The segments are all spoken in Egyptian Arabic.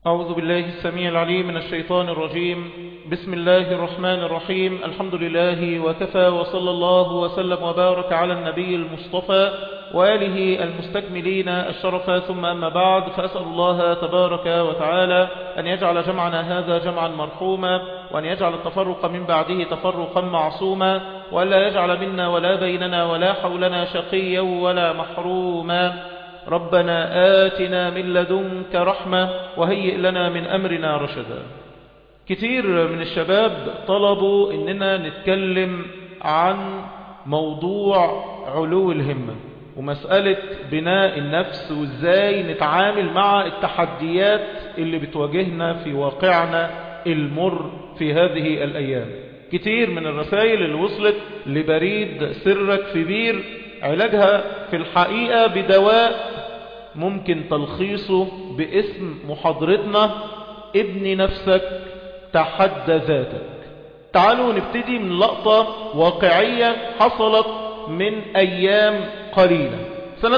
أعوذ بالله السميع العليم من الشيطان الرجيم بسم الله الرحمن الرحيم الحمد لله وكفى وصلى الله وسلم وبارك على النبي المصطفى وآله المستكملين الشرف ثم أما بعد فأسأل الله تبارك وتعالى أن يجعل جمعنا هذا جمعا مرحوما وأن يجعل التفرق من بعده تفرقا معصوما وألا يجعل منا ولا بيننا ولا حولنا شقيا ولا محروما ربنا آتنا من لدنك رحمة وهيئ لنا من أمرنا رشدا كتير من الشباب طلبوا إننا نتكلم عن موضوع علو الهمة ومسألة بناء النفس وإزاي نتعامل مع التحديات اللي بتواجهنا في واقعنا المر في هذه الأيام كتير من الرسائل اللي وصلت لبريد سرك في بير علاجها في الحقيقة بدواء ممكن تلخيصه باسم محاضرتنا ابن نفسك تحدى ذاتك تعالوا نبتدي من لقطة واقعية حصلت من أيام قليلة سنة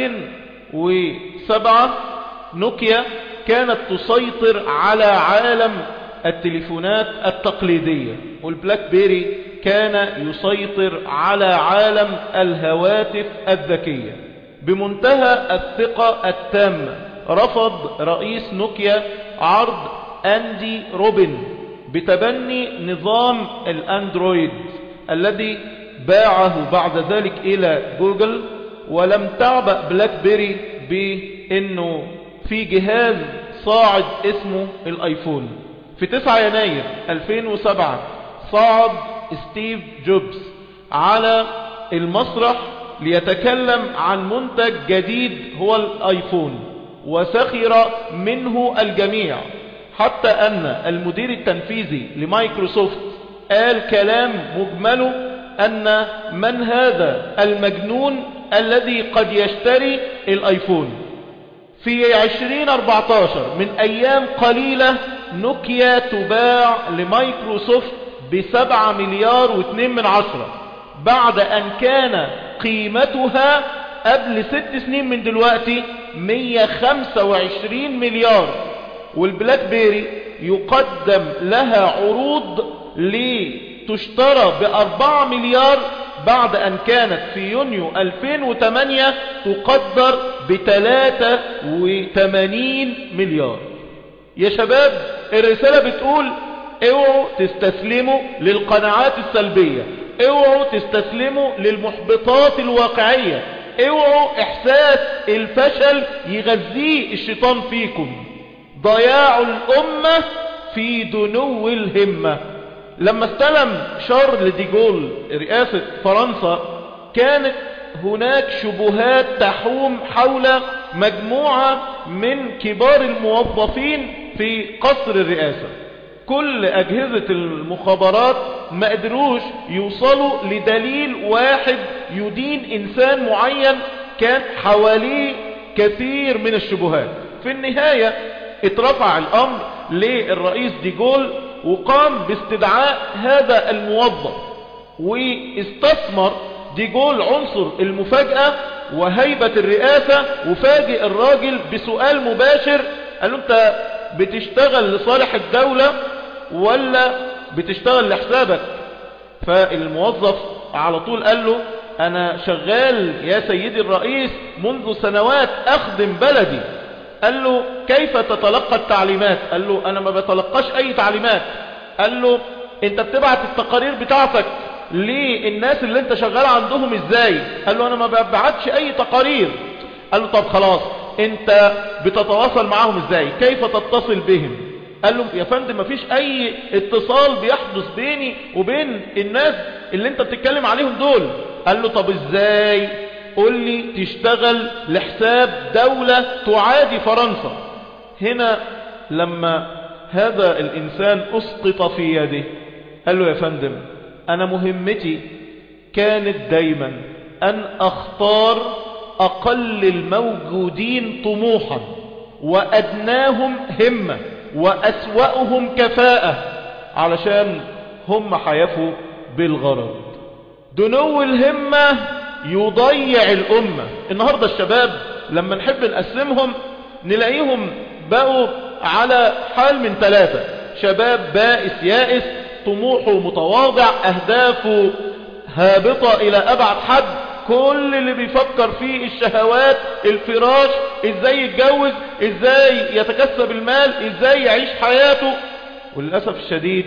2007 نوكيا كانت تسيطر على عالم التليفونات التقليدية والبلاك بيري كان يسيطر على عالم الهواتف الذكية بمنتهى الثقة التامة رفض رئيس نوكيا عرض أندي روبن بتبني نظام الأندرويد الذي باعه بعد ذلك إلى جوجل ولم تعبأ بلاك بيري بأنه في جهاز صاعد اسمه الآيفون في 9 يناير 2007 صعد ستيف جوبز على المسرح ليتكلم عن منتج جديد هو الايفون وسخر منه الجميع حتى ان المدير التنفيذي لمايكروسوفت قال كلام مجمله ان من هذا المجنون الذي قد يشتري الايفون في 2014 من ايام قليلة نوكيا تباع لمايكروسوفت بسبعة مليار واثنين من عشرة بعد ان كان قيمتها قبل ست سنين من دلوقتي 125 مليار والبلاك بيري يقدم لها عروض لتشترى بأربعة مليار بعد أن كانت في يونيو 2008 تقدر بتلاتة وثمانين مليار يا شباب الرسالة بتقول اوعوا تستسلموا للقناعات السلبية اوعوا تستسلموا للمحبطات الواقعية اوعوا احساس الفشل يغذيه الشيطان فيكم ضياع الامة في دنو الهمة لما استلم شارل ديجول رئاسة فرنسا كانت هناك شبهات تحوم حول مجموعة من كبار الموظفين في قصر الرئاسة كل أجهزة المخابرات ما قدروش يوصلوا لدليل واحد يدين إنسان معين كان حواليه كثير من الشبهات في النهاية اترفع الأمر للرئيس ديجول وقام باستدعاء هذا الموظف واستثمر ديجول عنصر المفاجأة وهيبة الرئاسة وفاجئ الراجل بسؤال مباشر قال له انت بتشتغل لصالح الدولة ولا بتشتغل لحسابك فالموظف على طول قال له انا شغال يا سيدي الرئيس منذ سنوات اخدم بلدي قال له كيف تتلقى التعليمات قال له انا ما بتلقاش اي تعليمات قال له انت بتبعت التقارير بتاعتك للناس اللي انت شغال عندهم ازاي قال له انا ما ببعتش اي تقارير قال له طب خلاص انت بتتواصل معاهم ازاي كيف تتصل بهم قال له يا فندم مفيش اي اتصال بيحدث بيني وبين الناس اللي انت بتتكلم عليهم دول قال له طب ازاي قول لي تشتغل لحساب دولة تعادي فرنسا هنا لما هذا الانسان اسقط في يده قال له يا فندم انا مهمتي كانت دايما ان اختار اقل الموجودين طموحا وادناهم همة واسوأهم كفاءة علشان هم حيفوا بالغرض دنو الهمة يضيع الامة النهاردة الشباب لما نحب نقسمهم نلاقيهم بقوا على حال من ثلاثة شباب بائس يائس طموحه متواضع أهدافه هابطة إلى أبعد حد كل اللي بيفكر فيه الشهوات الفراش ازاي يتجوز ازاي يتكسب المال ازاي يعيش حياته وللأسف الشديد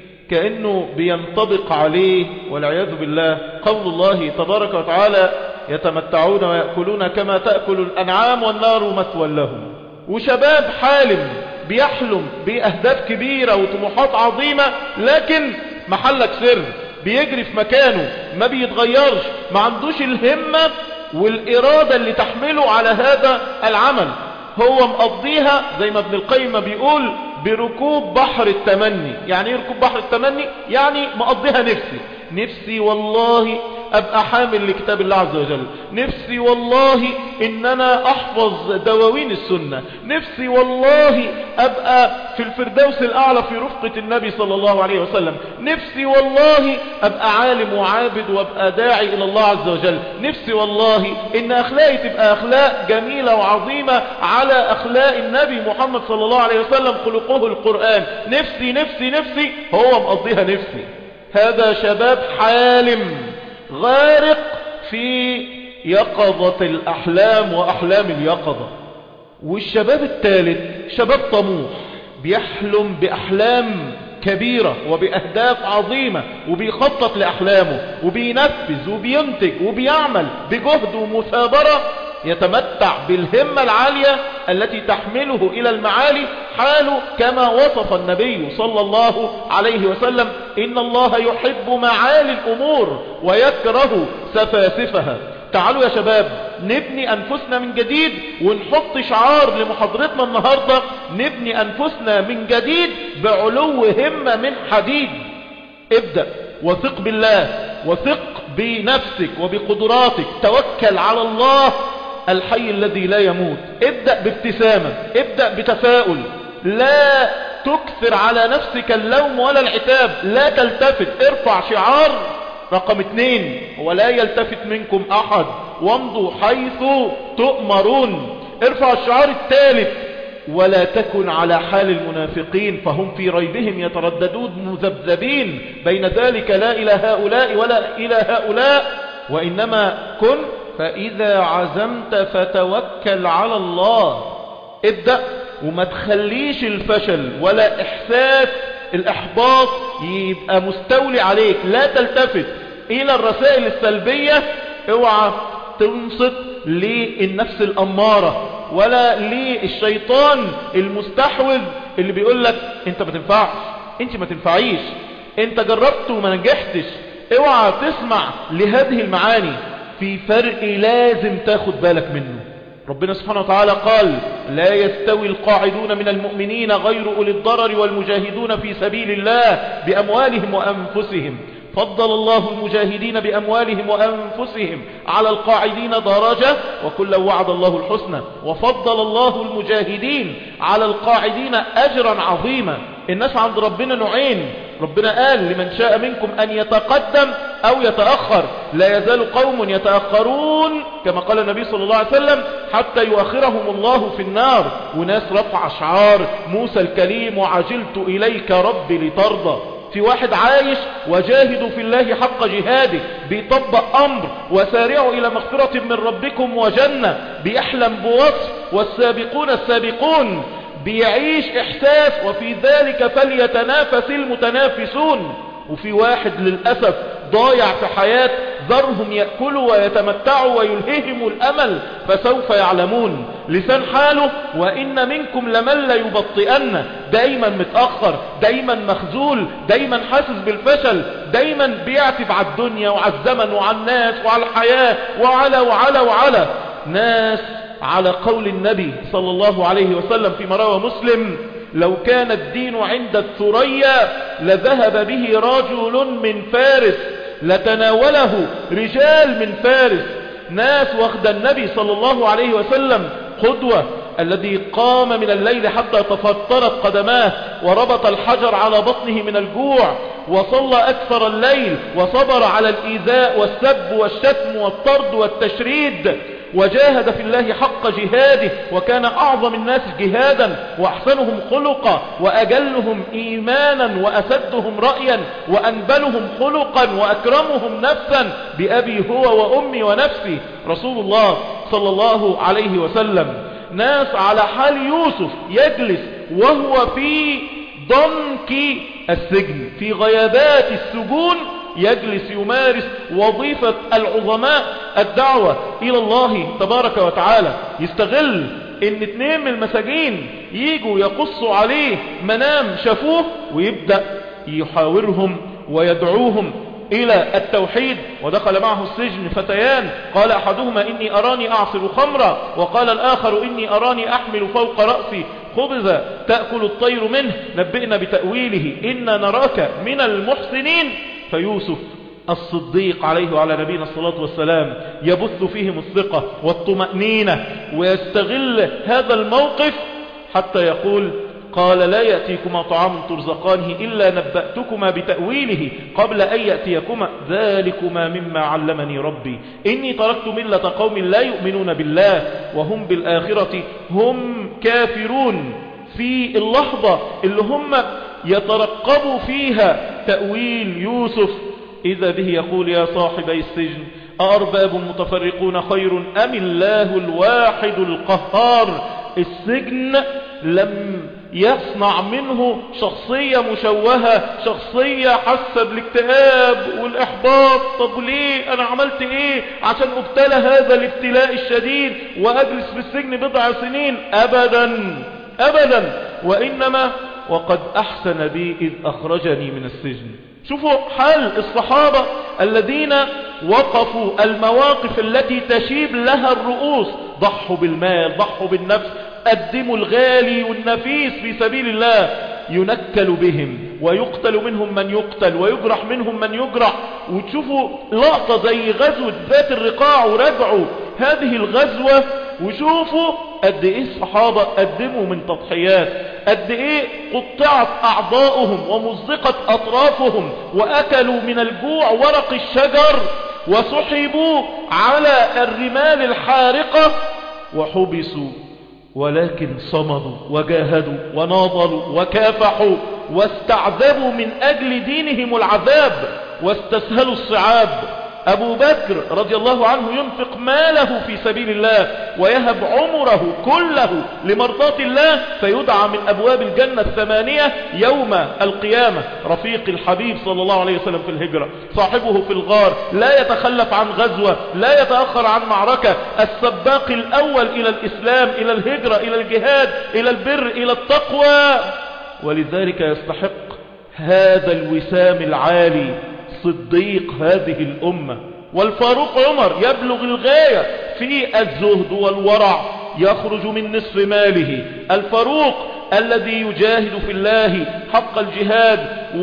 كأنه بينطبق عليه والعياذ بالله قول الله تبارك وتعالى يتمتعون ويأكلون كما تأكل الأنعام والنار مثوى لهم وشباب حالم بيحلم بأهداف كبيرة وطموحات عظيمة لكن محلك سر بيجري في مكانه ما بيتغيرش ما عندوش الهمة والإرادة اللي تحمله على هذا العمل هو مقضيها زي ما ابن القيم بيقول بركوب بحر التمني يعني ايه ركوب بحر التمني يعني مقضيها نفسي نفسي والله ابقى حامل لكتاب الله عز وجل نفسي والله ان انا احفظ دواوين السنة نفسي والله ابقى في الفردوس الاعلى في رفقة النبي صلى الله عليه وسلم نفسي والله ابقى عالم وعابد وابقى داعي الى الله عز وجل نفسي والله ان اخلاقي تبقى اخلاق جميلة وعظيمة على اخلاق النبي محمد صلى الله عليه وسلم خلقه القرآن نفسي نفسي نفسي هو مقضيها نفسي هذا شباب حالم غارق في يقظة الأحلام وأحلام اليقظة والشباب الثالث شباب طموح بيحلم بأحلام كبيرة وبأهداف عظيمة وبيخطط لأحلامه وبينفذ وبينتج وبيعمل بجهد ومثابرة يتمتع بالهمة العالية التي تحمله إلى المعالي حاله كما وصف النبي صلى الله عليه وسلم إن الله يحب معالي الأمور ويكره سفاسفها تعالوا يا شباب نبني أنفسنا من جديد ونحط شعار لمحاضرتنا النهاردة نبني أنفسنا من جديد بعلو همة من حديد ابدأ وثق بالله وثق بنفسك وبقدراتك توكل على الله الحي الذي لا يموت ابدأ بابتسامة ابدأ بتفاؤل لا تكثر على نفسك اللوم ولا العتاب لا تلتفت ارفع شعار رقم اثنين ولا يلتفت منكم احد وامضوا حيث تؤمرون ارفع الشعار الثالث ولا تكن على حال المنافقين فهم في ريبهم يترددون مذبذبين بين ذلك لا إلى هؤلاء ولا إلى هؤلاء وإنما كن فإذا عزمت فتوكل على الله ابدأ وما تخليش الفشل ولا إحساس الإحباط يبقى مستولي عليك لا تلتفت إلى الرسائل السلبية اوعى تنصت للنفس الأمارة ولا للشيطان المستحوذ اللي بيقول لك انت ما تنفعش انت ما تنفعيش انت جربت وما نجحتش اوعى تسمع لهذه المعاني في فرق لازم تاخد بالك منه ربنا سبحانه وتعالى قال لا يستوي القاعدون من المؤمنين غير أولي الضرر والمجاهدون في سبيل الله بأموالهم وأنفسهم فضل الله المجاهدين بأموالهم وأنفسهم على القاعدين درجة وكل وعد الله الحسنى وفضل الله المجاهدين على القاعدين أجرا عظيما الناس عند ربنا نوعين ربنا قال لمن شاء منكم أن يتقدم أو يتأخر لا يزال قوم يتأخرون كما قال النبي صلى الله عليه وسلم حتى يؤخرهم الله في النار وناس رفع شعار موسى الكليم وعجلت إليك ربي لترضى في واحد عايش وجاهدوا في الله حق جهاده بيطبق أمر وسارعوا إلى مغفرة من ربكم وجنة بيحلم بوصف والسابقون السابقون بيعيش إحساس وفي ذلك فليتنافس المتنافسون وفي واحد للأسف ضايع في حياة ذرهم يأكلوا ويتمتعوا ويلههم الأمل فسوف يعلمون لسان حاله وإن منكم لمن لا يبطئن دايما متأخر دايما مخزول دايما حاسس بالفشل دايما بيعتب على الدنيا وعلى الزمن وعلى الناس وعلى الحياة وعلى وعلى وعلى ناس على قول النبي صلى الله عليه وسلم في مروى مسلم لو كان الدين عند الثريا لذهب به رجل من فارس لتناوله رجال من فارس ناس واخد النبي صلى الله عليه وسلم قدوة الذي قام من الليل حتى تفطرت قدماه وربط الحجر على بطنه من الجوع وصلى أكثر الليل وصبر على الإيذاء والسب والشتم والطرد والتشريد وجاهد في الله حق جهاده وكان أعظم الناس جهادا وأحسنهم خلقا وأجلهم إيمانا وأسدهم رأيا وأنبلهم خلقا وأكرمهم نفسا بأبي هو وأمي ونفسي رسول الله صلى الله عليه وسلم ناس على حال يوسف يجلس وهو في ضنك السجن في غيابات السجون يجلس يمارس وظيفة العظماء الدعوة إلى الله تبارك وتعالى يستغل ان اتنين من المساجين يجوا يقصوا عليه منام شافوه ويبدأ يحاورهم ويدعوهم إلى التوحيد ودخل معه السجن فتيان قال أحدهما إني أراني أعصر خمرا وقال الآخر إني أراني أحمل فوق رأسي خبزا تأكل الطير منه نبئنا بتأويله إنا نراك من المحسنين فيوسف الصديق عليه وعلى نبينا الصلاة والسلام يبث فيهم الثقة والطمأنينة ويستغل هذا الموقف حتى يقول قال لا يأتيكما طعام ترزقانه إلا نبأتكما بتأويله قبل أن يأتيكما ذلكما مما علمني ربي إني تركت ملة قوم لا يؤمنون بالله وهم بالآخرة هم كافرون في اللحظة اللي هم يترقبوا فيها تأويل يوسف إذا به يقول يا صاحبي السجن أرباب متفرقون خير أم الله الواحد القهار السجن لم يصنع منه شخصية مشوهة شخصية حاسة بالاكتئاب والإحباط طب ليه أنا عملت إيه عشان أبتلى هذا الابتلاء الشديد وأجلس في السجن بضع سنين أبدا أبدا وإنما وقد أحسن بي إذ أخرجني من السجن شوفوا حال الصحابة الذين وقفوا المواقف التي تشيب لها الرؤوس ضحوا بالمال ضحوا بالنفس قدموا الغالي والنفيس في سبيل الله ينكل بهم ويقتل منهم من يقتل ويجرح منهم من يجرح وتشوفوا لقطة زي غزوة ذات الرقاع ورجعوا هذه الغزوة وشوفوا قد ايه الصحابة قدموا من تضحيات قد ايه قطعت اعضاؤهم ومزقت اطرافهم واكلوا من الجوع ورق الشجر وسحبوا على الرمال الحارقة وحبسوا ولكن صمدوا وجاهدوا وناضلوا وكافحوا واستعذبوا من أجل دينهم العذاب واستسهلوا الصعاب أبو بكر رضي الله عنه ينفق ماله في سبيل الله ويهب عمره كله لمرضاة الله فيدعى من أبواب الجنة الثمانية يوم القيامة رفيق الحبيب صلى الله عليه وسلم في الهجرة صاحبه في الغار لا يتخلف عن غزوة لا يتأخر عن معركة السباق الأول إلى الإسلام إلى الهجرة إلى الجهاد إلى البر إلى التقوى ولذلك يستحق هذا الوسام العالي صديق هذه الأمة والفاروق عمر يبلغ الغاية في الزهد والورع يخرج من نصف ماله الفاروق الذي يجاهد في الله حق الجهاد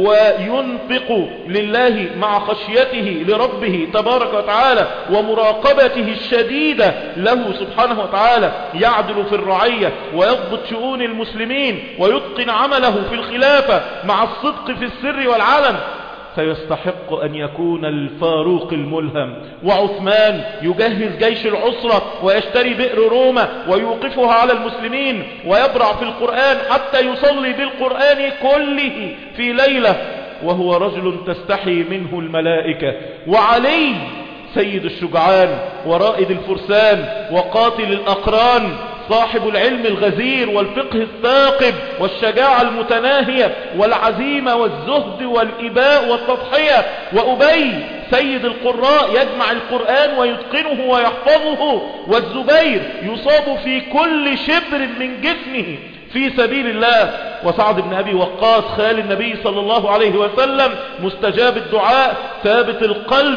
وينفق لله مع خشيته لربه تبارك وتعالى ومراقبته الشديدة له سبحانه وتعالى يعدل في الرعية ويضبط شؤون المسلمين ويتقن عمله في الخلافة مع الصدق في السر والعلن فيستحق أن يكون الفاروق الملهم وعثمان يجهز جيش العسرة ويشتري بئر روما ويوقفها على المسلمين ويبرع في القرآن حتى يصلي بالقرآن كله في ليلة وهو رجل تستحي منه الملائكة وعلي سيد الشجعان ورائد الفرسان وقاتل الأقران صاحب العلم الغزير والفقه الثاقب والشجاعة المتناهية والعزيمة والزهد والإباء والتضحية وأبي سيد القراء يجمع القرآن ويتقنه ويحفظه والزبير يصاب في كل شبر من جسمه في سبيل الله وسعد بن أبي وقاص خال النبي صلى الله عليه وسلم مستجاب الدعاء ثابت القلب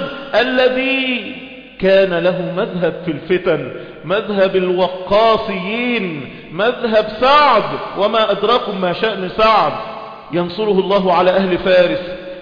الذي كان له مذهب في الفتن مذهب الوقاصيين مذهب سعد وما أدراكم ما شأن سعد ينصره الله على أهل فارس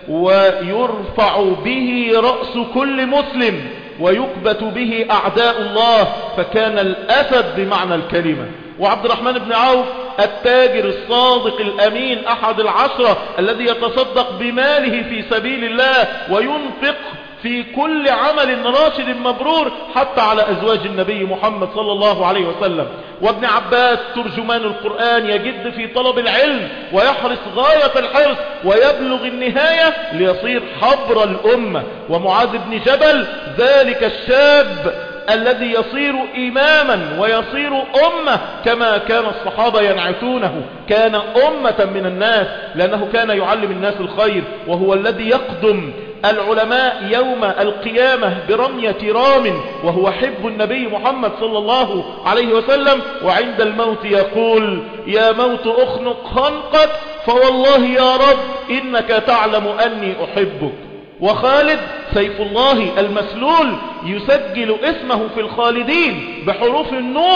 ويرفع به رأس كل مسلم ويكبت به أعداء الله فكان الأسد بمعنى الكلمة وعبد الرحمن بن عوف التاجر الصادق الأمين أحد العشرة الذي يتصدق بماله في سبيل الله وينفق في كل عمل راشد مبرور حتى على أزواج النبي محمد صلى الله عليه وسلم وابن عباس ترجمان القرآن يجد في طلب العلم ويحرص غاية الحرص ويبلغ النهاية ليصير حبر الأمة ومعاذ بن جبل ذلك الشاب الذي يصير إماما ويصير أمة كما كان الصحابة ينعتونه كان أمة من الناس لأنه كان يعلم الناس الخير وهو الذي يقدم العلماء يوم القيامة برمية رام وهو حب النبي محمد صلى الله عليه وسلم وعند الموت يقول يا موت أخنق خنقك فوالله يا رب إنك تعلم أني أحبك وخالد سيف الله المسلول يسجل اسمه في الخالدين بحروف النور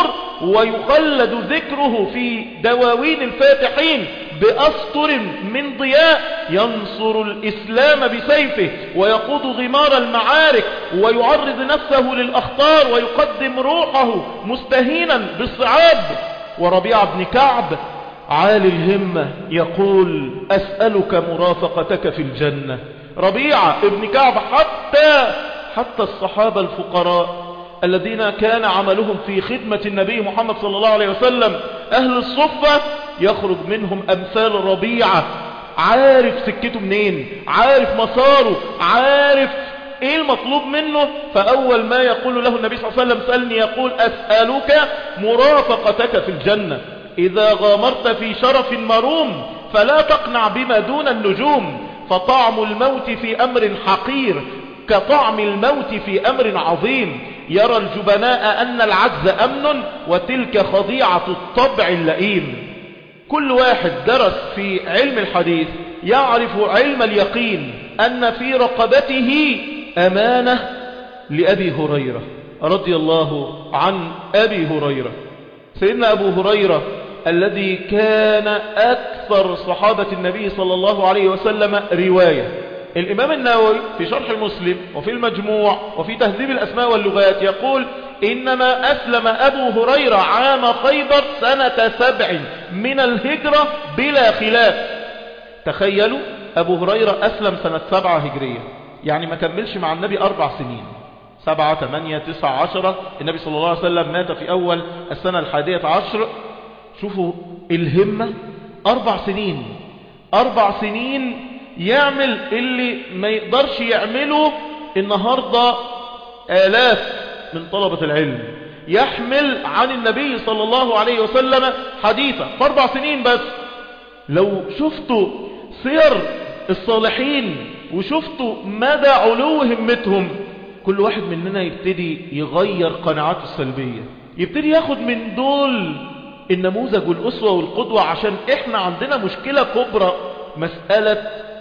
ويخلد ذكره في دواوين الفاتحين بأسطر من ضياء ينصر الإسلام بسيفه ويقود غمار المعارك ويعرض نفسه للأخطار ويقدم روحه مستهينا بالصعاب وربيع بن كعب عالي الهمة يقول أسألك مرافقتك في الجنة ربيعة ابن كعب حتى حتى الصحابة الفقراء الذين كان عملهم في خدمة النبي محمد صلى الله عليه وسلم أهل الصفة يخرج منهم أمثال ربيعة عارف سكته منين عارف مساره عارف ايه المطلوب منه فاول ما يقول له النبي صلى الله عليه وسلم سألني يقول اسألك مرافقتك في الجنة اذا غامرت في شرف مروم فلا تقنع بما دون النجوم فطعم الموت في امر حقير كطعم الموت في امر عظيم يرى الجبناء ان العجز امن وتلك خضيعة الطبع اللئيم كل واحد درس في علم الحديث يعرف علم اليقين ان في رقبته امانة لابي هريرة رضي الله عن ابي هريرة سيدنا ابو هريرة الذي كان أكثر صحابة النبي صلى الله عليه وسلم رواية الإمام النووي في شرح المسلم وفي المجموع وفي تهذيب الأسماء واللغات يقول إنما أسلم أبو هريرة عام خيبر سنة سبع من الهجرة بلا خلاف تخيلوا أبو هريرة أسلم سنة سبعة هجرية يعني ما كملش مع النبي أربع سنين سبعة ثمانية تسعة عشرة النبي صلى الله عليه وسلم مات في أول السنة الحادية عشر شوفوا الهمة أربع سنين أربع سنين يعمل اللي ما يقدرش يعمله النهاردة آلاف من طلبة العلم يحمل عن النبي صلى الله عليه وسلم حديثا في أربع سنين بس لو شفتوا سير الصالحين وشفتوا مدى علو همتهم كل واحد مننا يبتدي يغير قناعاته السلبية يبتدي ياخد من دول النموذج والأسوة والقدوة عشان احنا عندنا مشكلة كبرى مسألة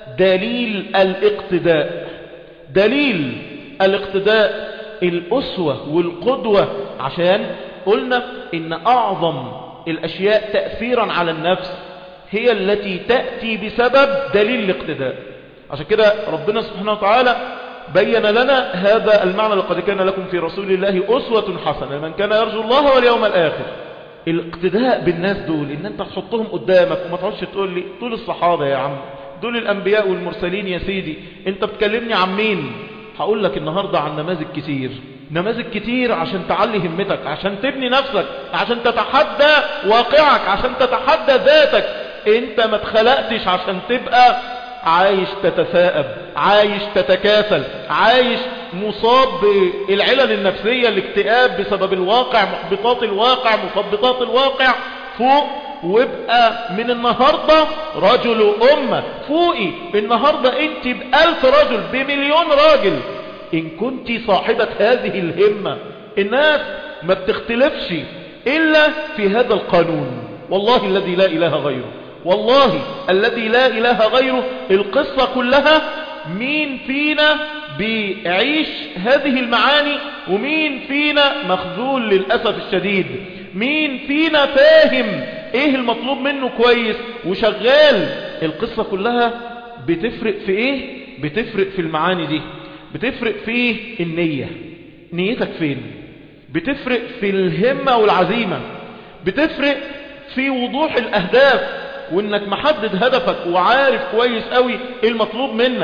دليل الاقتداء دليل الاقتداء الأسوة والقدوة عشان قلنا ان اعظم الاشياء تأثيرا على النفس هي التي تأتي بسبب دليل الاقتداء عشان كده ربنا سبحانه وتعالى بين لنا هذا المعنى لقد كان لكم في رسول الله أسوة حسنة من كان يرجو الله واليوم الآخر الاقتداء بالناس دول ان انت تحطهم قدامك وما تقعدش تقول لي دول الصحابة يا عم دول الانبياء والمرسلين يا سيدي انت بتكلمني عن مين هقول لك النهاردة عن نماذج كتير نماذج كتير عشان تعلي همتك عشان تبني نفسك عشان تتحدى واقعك عشان تتحدى ذاتك انت ما اتخلقتش عشان تبقى عايش تتثاءب عايش تتكاسل عايش مصاب بالعلل النفسية الاكتئاب بسبب الواقع محبطات الواقع مثبطات الواقع فوق وابقى من النهاردة رجل أمة فوقي النهاردة انت بألف رجل بمليون راجل إن كنت صاحبة هذه الهمة الناس ما بتختلفش إلا في هذا القانون والله الذي لا إله غيره والله الذي لا إله غيره القصة كلها مين فينا بيعيش هذه المعاني ومين فينا مخذول للأسف الشديد مين فينا فاهم ايه المطلوب منه كويس وشغال القصة كلها بتفرق في ايه بتفرق في المعاني دي بتفرق في النية نيتك فين بتفرق في الهمة والعزيمة بتفرق في وضوح الأهداف وانك محدد هدفك وعارف كويس قوي ايه المطلوب منك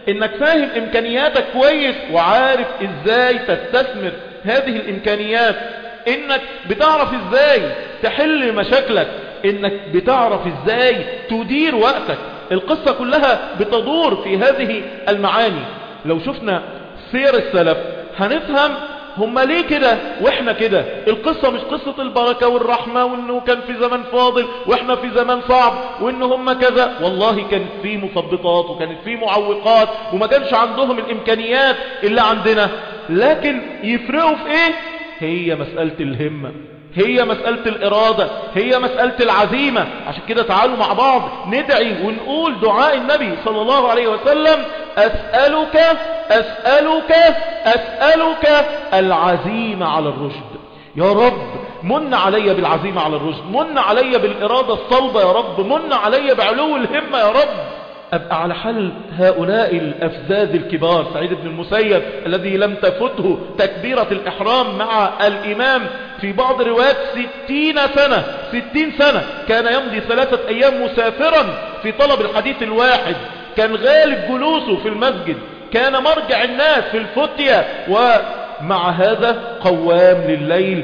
انك فاهم امكانياتك كويس وعارف ازاي تستثمر هذه الامكانيات انك بتعرف ازاي تحل مشاكلك انك بتعرف ازاي تدير وقتك القصة كلها بتدور في هذه المعاني لو شفنا سير السلف هنفهم هم ليه كده واحنا كده القصة مش قصة البركة والرحمة وانه كان في زمان فاضل واحنا في زمان صعب وان هم كذا والله كان في مثبطات وكانت في معوقات وما كانش عندهم الامكانيات اللي عندنا لكن يفرقوا في ايه هي مسألة الهمة هي مسألة الإرادة هي مسألة العزيمة عشان كده تعالوا مع بعض ندعي ونقول دعاء النبي صلى الله عليه وسلم أسألك أسألك أسألك العزيمة على الرشد يا رب من علي بالعزيمة على الرشد من علي بالإرادة الصلبة يا رب من علي بعلو الهمة يا رب أبقى على حل هؤلاء الأفزاز الكبار سعيد بن المسيب الذي لم تفته تكبيرة الإحرام مع الإمام في بعض الروايات ستين سنة ستين سنة كان يمضي ثلاثة أيام مسافرا في طلب الحديث الواحد كان غالب جلوسه في المسجد كان مرجع الناس في الفتية ومع هذا قوام لليل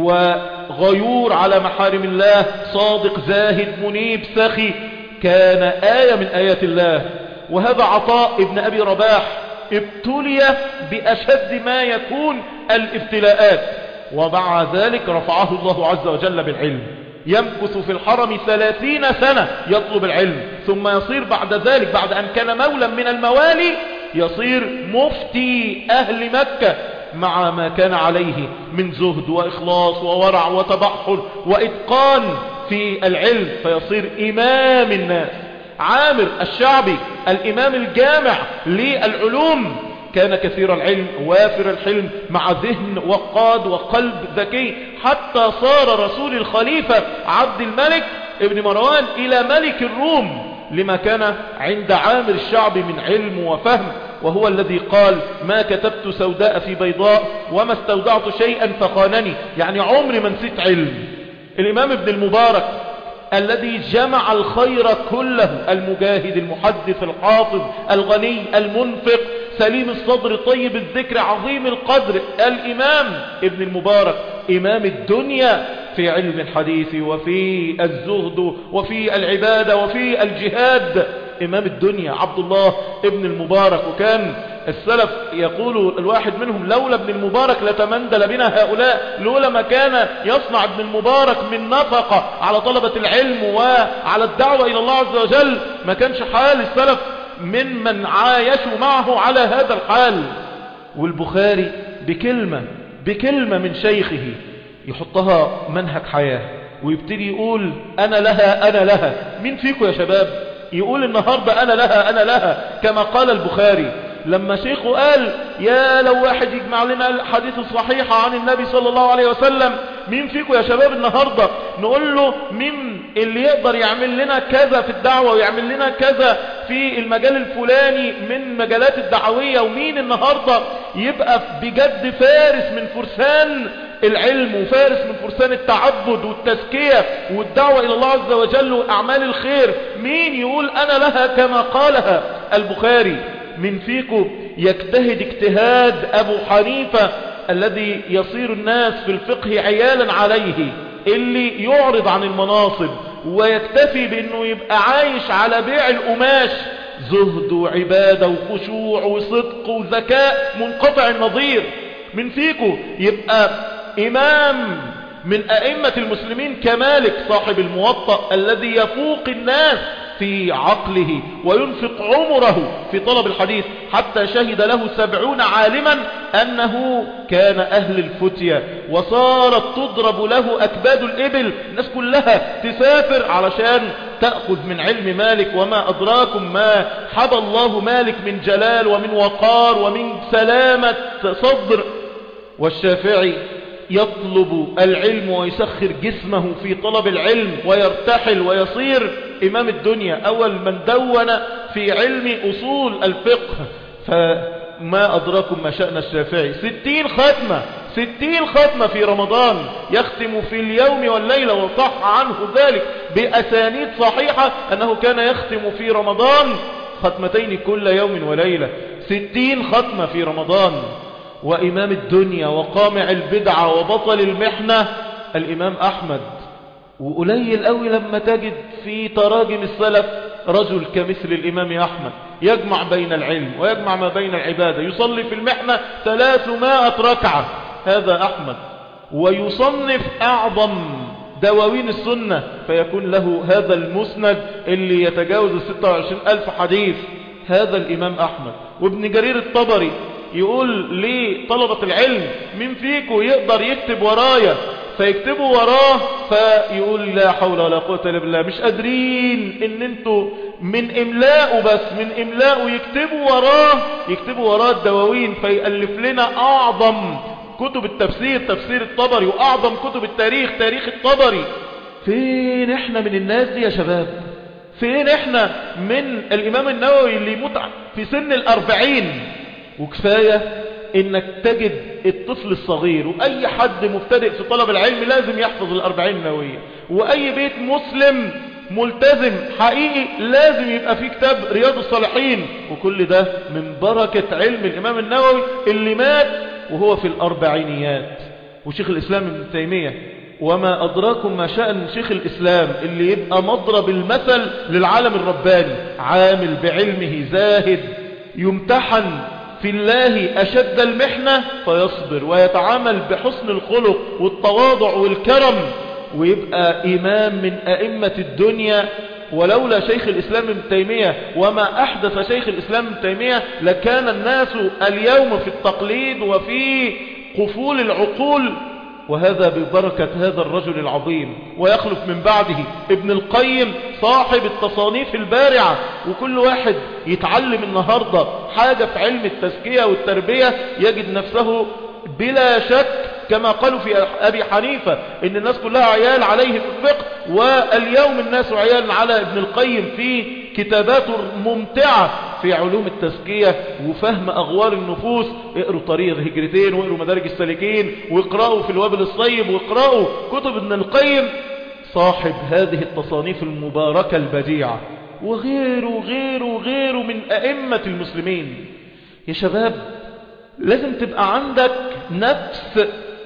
وغيور على محارم الله صادق زاهد منيب سخي كان آية من آيات الله وهذا عطاء ابن أبي رباح ابتلي بأشد ما يكون الابتلاءات ومع ذلك رفعه الله عز وجل بالعلم يمكث في الحرم ثلاثين سنة يطلب العلم ثم يصير بعد ذلك بعد أن كان مولا من الموالي يصير مفتي أهل مكة مع ما كان عليه من زهد وإخلاص وورع وتبحر وإتقان في العلم فيصير إمام الناس عامر الشعبي الإمام الجامع للعلوم كان كثير العلم وافر الحلم مع ذهن وقاد وقلب ذكي حتى صار رسول الخليفة عبد الملك ابن مروان إلى ملك الروم لما كان عند عامر الشعب من علم وفهم وهو الذي قال ما كتبت سوداء في بيضاء وما استودعت شيئا فخانني يعني عمري ما نسيت علم الإمام ابن المبارك الذي جمع الخير كله المجاهد المحدث الحافظ الغني المنفق سليم الصدر طيب الذكر عظيم القدر الإمام ابن المبارك إمام الدنيا في علم الحديث وفي الزهد وفي العبادة وفي الجهاد إمام الدنيا عبد الله ابن المبارك وكان السلف يقول الواحد منهم لولا ابن المبارك لتمندل بنا هؤلاء لولا ما كان يصنع ابن المبارك من نفقة على طلبة العلم وعلى الدعوة إلى الله عز وجل ما كانش حال السلف ممن عايشوا معه على هذا الحال والبخاري بكلمة بكلمة من شيخه يحطها منهج حياة ويبتدي يقول أنا لها أنا لها مين فيكم يا شباب يقول النهاردة أنا لها أنا لها كما قال البخاري لما شيخه قال يا لو واحد يجمع لنا الحديث الصحيحة عن النبي صلى الله عليه وسلم مين فيكم يا شباب النهاردة نقول له مين اللي يقدر يعمل لنا كذا في الدعوة ويعمل لنا كذا في المجال الفلاني من مجالات الدعوية ومين النهاردة يبقى بجد فارس من فرسان العلم وفارس من فرسان التعبد والتزكية والدعوة إلى الله عز وجل وأعمال الخير مين يقول أنا لها كما قالها البخاري من فيكم يجتهد اجتهاد أبو حنيفة الذي يصير الناس في الفقه عيالا عليه اللي يعرض عن المناصب ويكتفي بأنه يبقى عايش على بيع القماش زهد وعبادة وخشوع وصدق وذكاء منقطع النظير من فيكم يبقى إمام من أئمة المسلمين كمالك صاحب الموطأ الذي يفوق الناس في عقله وينفق عمره في طلب الحديث حتى شهد له سبعون عالما أنه كان أهل الفتية وصارت تضرب له أكباد الإبل الناس كلها تسافر علشان تأخذ من علم مالك وما أدراكم ما حبى الله مالك من جلال ومن وقار ومن سلامة صدر والشافعي يطلب العلم ويسخر جسمه في طلب العلم ويرتحل ويصير إمام الدنيا أول من دون في علم أصول الفقه فما أدراكم ما شأن الشافعي ستين ختمة ستين ختمة في رمضان يختم في اليوم والليلة وصح عنه ذلك بأسانيد صحيحة أنه كان يختم في رمضان ختمتين كل يوم وليلة ستين ختمة في رمضان وإمام الدنيا وقامع البدعة وبطل المحنة الإمام أحمد وقليل قوي لما تجد في تراجم السلف رجل كمثل الإمام أحمد يجمع بين العلم ويجمع ما بين العبادة يصلي في المحنة ثلاثمائة ركعة هذا أحمد ويصنف أعظم دواوين السنة فيكون له هذا المسند اللي يتجاوز الستة وعشرين ألف حديث هذا الإمام أحمد وابن جرير الطبري يقول لطلبة العلم من فيكم يقدر يكتب ورايا فيكتبوا وراه فيقول لا حول ولا قوة الا بالله مش قادرين ان انتوا من املاءه بس من املاءه يكتبوا وراه يكتبوا وراه الدواوين فيألف لنا اعظم كتب التفسير تفسير الطبري واعظم كتب التاريخ تاريخ الطبري فين احنا من الناس دي يا شباب فين احنا من الامام النووي اللي يموت في سن الاربعين وكفاية انك تجد الطفل الصغير واي حد مبتدئ في طلب العلم لازم يحفظ الاربعين النووية واي بيت مسلم ملتزم حقيقي لازم يبقى فيه كتاب رياض الصالحين وكل ده من بركة علم الامام النووي اللي مات وهو في الاربعينيات وشيخ الاسلام ابن تيمية وما أدراكم ما شأن شيخ الإسلام اللي يبقى مضرب المثل للعالم الرباني عامل بعلمه زاهد يمتحن في الله أشد المحنة فيصبر ويتعامل بحسن الخلق والتواضع والكرم ويبقى إمام من أئمة الدنيا ولولا شيخ الإسلام ابن تيمية وما أحدث شيخ الإسلام ابن تيمية لكان الناس اليوم في التقليد وفي قفول العقول وهذا ببركة هذا الرجل العظيم ويخلف من بعده ابن القيم صاحب التصانيف البارعة وكل واحد يتعلم النهاردة حاجة في علم التزكية والتربية يجد نفسه بلا شك كما قالوا في أبي حنيفة إن الناس كلها عيال عليه في الفقه واليوم الناس عيال على ابن القيم في كتاباته ممتعة في علوم التزكية وفهم أغوار النفوس اقروا طريق الهجرتين واقروا مدارج السالكين واقرأوا في الوابل الصيب واقرأوا كتب ابن القيم صاحب هذه التصانيف المباركة البديعة وغيره غيره غيره من أئمة المسلمين يا شباب لازم تبقى عندك نفس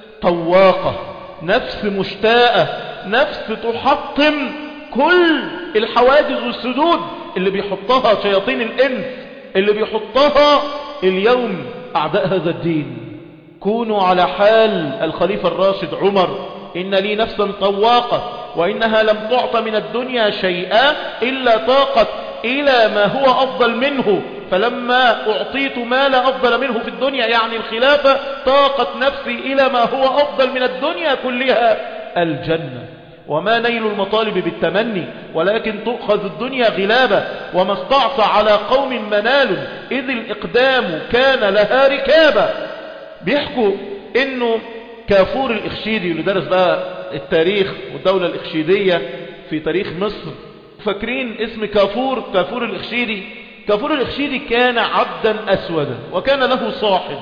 طواقة نفس مشتاقة نفس تحطم كل الحواجز والسدود اللي بيحطها شياطين الإنس اللي بيحطها اليوم أعداء هذا الدين كونوا على حال الخليفة الراشد عمر إن لي نفسا طواقة وإنها لم تعط من الدنيا شيئا إلا طاقت إلى ما هو أفضل منه فلما أعطيت ما لا أفضل منه في الدنيا يعني الخلافة طاقت نفسي إلى ما هو أفضل من الدنيا كلها الجنة وما نيل المطالب بالتمني ولكن تؤخذ الدنيا غلابة وما استعصى على قوم منال إذ الإقدام كان لها ركابة بيحكوا إنه كافور الإخشيدي اللي درس بقى التاريخ والدولة الإخشيدية في تاريخ مصر فاكرين اسم كافور كافور الإخشيدي كافور الإخشيدي كان عبدا أسودا وكان له صاحب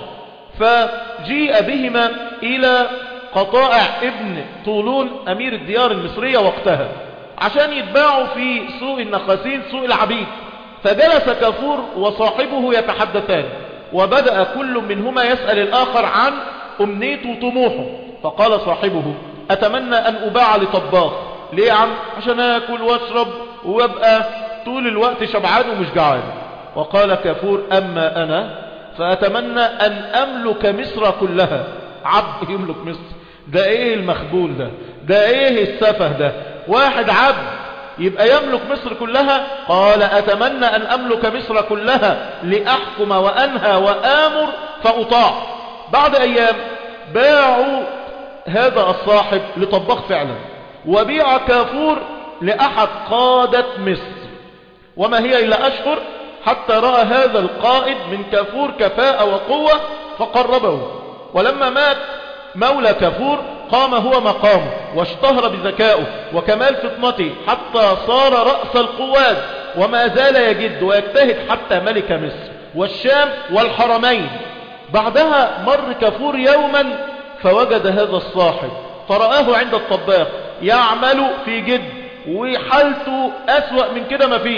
فجيء بهما إلى قطائع ابن طولون أمير الديار المصرية وقتها عشان يتباعوا في سوق النخاسين سوق العبيد فجلس كافور وصاحبه يتحدثان وبدأ كل منهما يسأل الآخر عن أمنيته وطموحه فقال صاحبه أتمنى أن أباع لطباخ ليه يا عم عشان أكل واشرب وابقى طول الوقت شبعان ومش جعان وقال كافور أما أنا فأتمنى أن أملك مصر كلها عبد يملك مصر ده ايه المخبول ده ده ايه السفه ده واحد عبد يبقى يملك مصر كلها قال أتمنى أن أملك مصر كلها لأحكم وأنهى وآمر فأطاع بعد أيام باعوا هذا الصاحب لطباخ فعلا وبيع كافور لأحد قادة مصر وما هي إلا أشهر حتى رأى هذا القائد من كافور كفاءة وقوة فقربه ولما مات مولى كافور قام هو مقامه واشتهر بذكائه وكمال فطنته حتى صار رأس القواد وما زال يجد ويجتهد حتى ملك مصر والشام والحرمين بعدها مر كافور يوما فوجد هذا الصاحب فرآه عند الطباخ يعمل في جد وحالته أسوأ من كده مفيش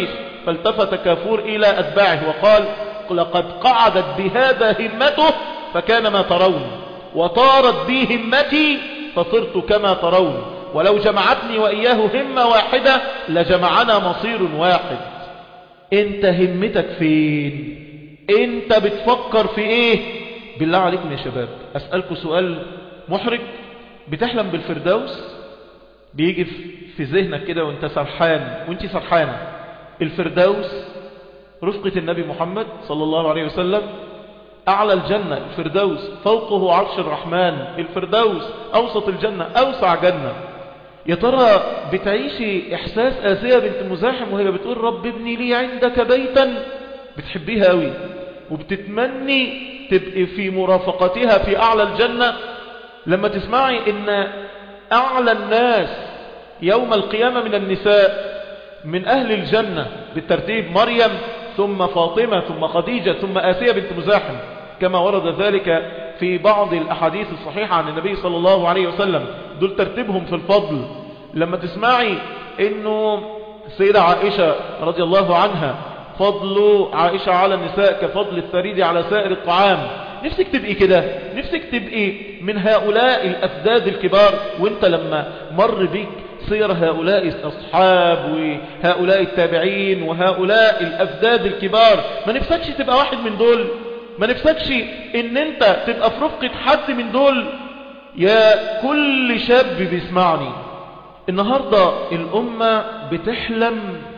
فالتفت كافور إلى أتباعه وقال لقد قعدت بهذا همته فكان ما ترون وطارت بي همتي فصرت كما ترون ولو جمعتني وإياه همة واحدة لجمعنا مصير واحد انت همتك فين انت بتفكر في ايه بالله عليكم يا شباب اسألكم سؤال محرج بتحلم بالفردوس بيجي في ذهنك كده وانت سرحان وانت سرحانة الفردوس رفقة النبي محمد صلى الله عليه وسلم أعلى الجنة الفردوس فوقه عرش الرحمن الفردوس أوسط الجنة أوسع جنة يا ترى بتعيشي إحساس آسية بنت مزاحم وهي بتقول رب ابني لي عندك بيتا بتحبيها قوي وبتتمني تبقي في مرافقتها في أعلى الجنة لما تسمعي إن أعلى الناس يوم القيامة من النساء من أهل الجنة بالترتيب مريم ثم فاطمة ثم خديجة ثم آسية بنت مزاحم كما ورد ذلك في بعض الأحاديث الصحيحة عن النبي صلى الله عليه وسلم دول ترتيبهم في الفضل لما تسمعي انه السيدة عائشة رضي الله عنها فضل عائشة على النساء كفضل الثريد على سائر الطعام نفسك تبقي كده نفسك تبقي من هؤلاء الأفداد الكبار وانت لما مر بك سير هؤلاء الأصحاب وهؤلاء التابعين وهؤلاء الأفداد الكبار ما نفسكش تبقى واحد من دول ما نفسكش ان انت تبقى في رفقة حد من دول يا كل شاب بيسمعني النهاردة الأمة بتحلم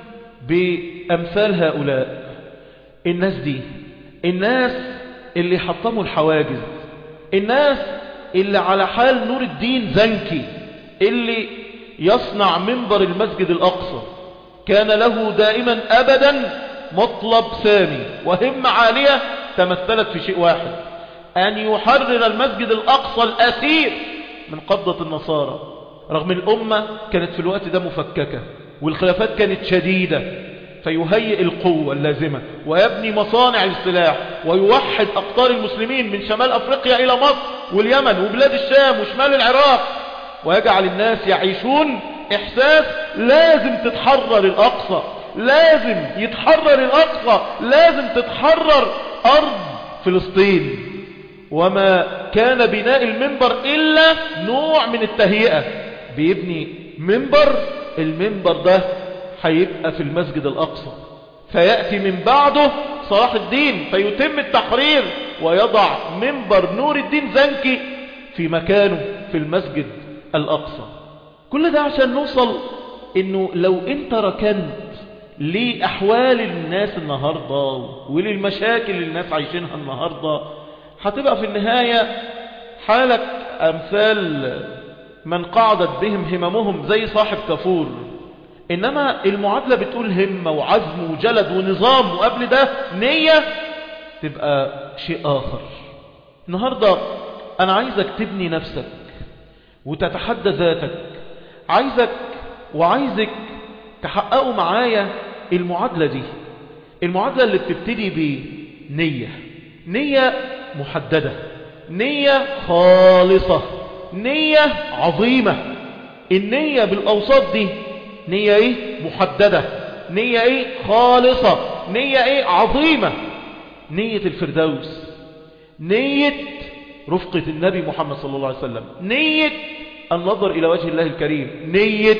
بأمثال هؤلاء الناس دي الناس اللي حطموا الحواجز الناس اللي على حال نور الدين زنكي اللي يصنع منبر المسجد الأقصى كان له دائما أبدا مطلب سامي وهم عالية تمثلت في شيء واحد أن يحرر المسجد الأقصى الأسير من قبضة النصارى رغم الأمة كانت في الوقت ده مفككة والخلافات كانت شديدة فيهيئ القوة اللازمة ويبني مصانع السلاح ويوحد أقطار المسلمين من شمال أفريقيا إلى مصر واليمن وبلاد الشام وشمال العراق ويجعل الناس يعيشون إحساس لازم تتحرر الأقصى لازم يتحرر الأقصى لازم تتحرر أرض فلسطين وما كان بناء المنبر إلا نوع من التهيئة بيبني منبر المنبر ده هيبقى في المسجد الأقصى فيأتي من بعده صلاح الدين فيتم التحرير ويضع منبر نور الدين زنكي في مكانه في المسجد الأقصى كل ده عشان نوصل انه لو انت ركنت لأحوال الناس النهاردة وللمشاكل اللي الناس عايشينها النهاردة هتبقى في النهاية حالك أمثال من قعدت بهم هممهم زي صاحب كفور إنما المعادلة بتقول همة وعزم وجلد ونظام وقبل ده نية تبقى شيء آخر النهاردة أنا عايزك تبني نفسك وتتحدى ذاتك عايزك وعايزك تحققوا معايا المعادلة دي المعادلة اللي بتبتدي بنية نية محددة نية خالصة نية عظيمة النية بالأوساط دي نية ايه محددة نية ايه خالصة نية ايه عظيمة نية الفردوس نية رفقة النبي محمد صلى الله عليه وسلم نية النظر إلى وجه الله الكريم نية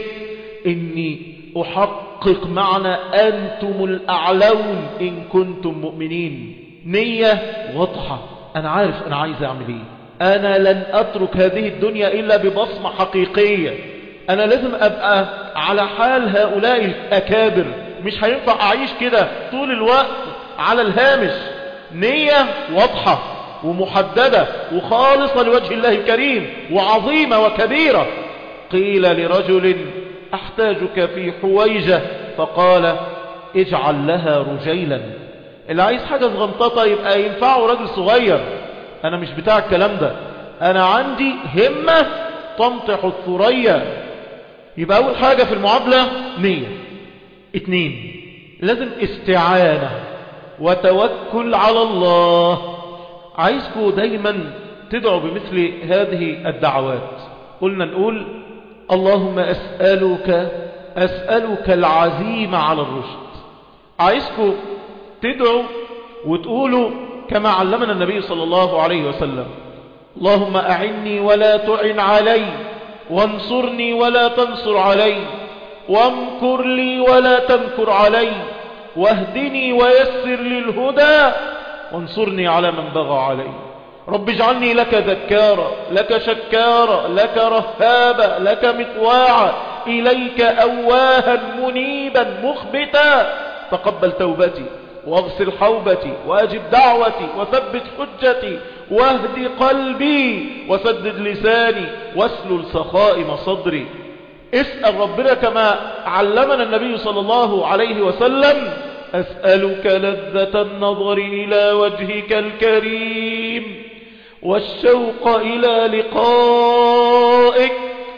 إني أحقق معنى أنتم الأعلون إن كنتم مؤمنين نية واضحة أنا عارف أنا عايز أعمل إيه أنا لن أترك هذه الدنيا إلا ببصمة حقيقية أنا لازم أبقى على حال هؤلاء الأكابر مش هينفع أعيش كده طول الوقت على الهامش نية واضحة ومحددة وخالصة لوجه الله الكريم وعظيمة وكبيرة قيل لرجل أحتاجك في حويجة فقال اجعل لها رجيلا اللي عايز حاجة صغنططة يبقى ينفعه راجل صغير أنا مش بتاع الكلام ده أنا عندي همة تنطح الثريا يبقى أول حاجة في المعادلة نية اتنين لازم استعانة وتوكل على الله عايزكم دايما تدعوا بمثل هذه الدعوات قلنا نقول اللهم أسألك أسألك العزيمة على الرشد عايزكم تدعوا وتقولوا كما علمنا النبي صلى الله عليه وسلم اللهم أعني ولا تعن علي وانصرني ولا تنصر علي وامكر لي ولا تمكر علي واهدني ويسر لي الهدى وانصرني على من بغى علي رب اجعلني لك ذكارا لك شكارا لك رهابا لك مطواعا إليك أواها منيبا مخبتا تقبل توبتي واغسل حوبتي واجب دعوتي وثبت حجتي واهد قلبي وسدد لساني واسلل سخائم صدري اسأل ربنا كما علمنا النبي صلى الله عليه وسلم أسألك لذة النظر إلى وجهك الكريم والشوق إلى لقائك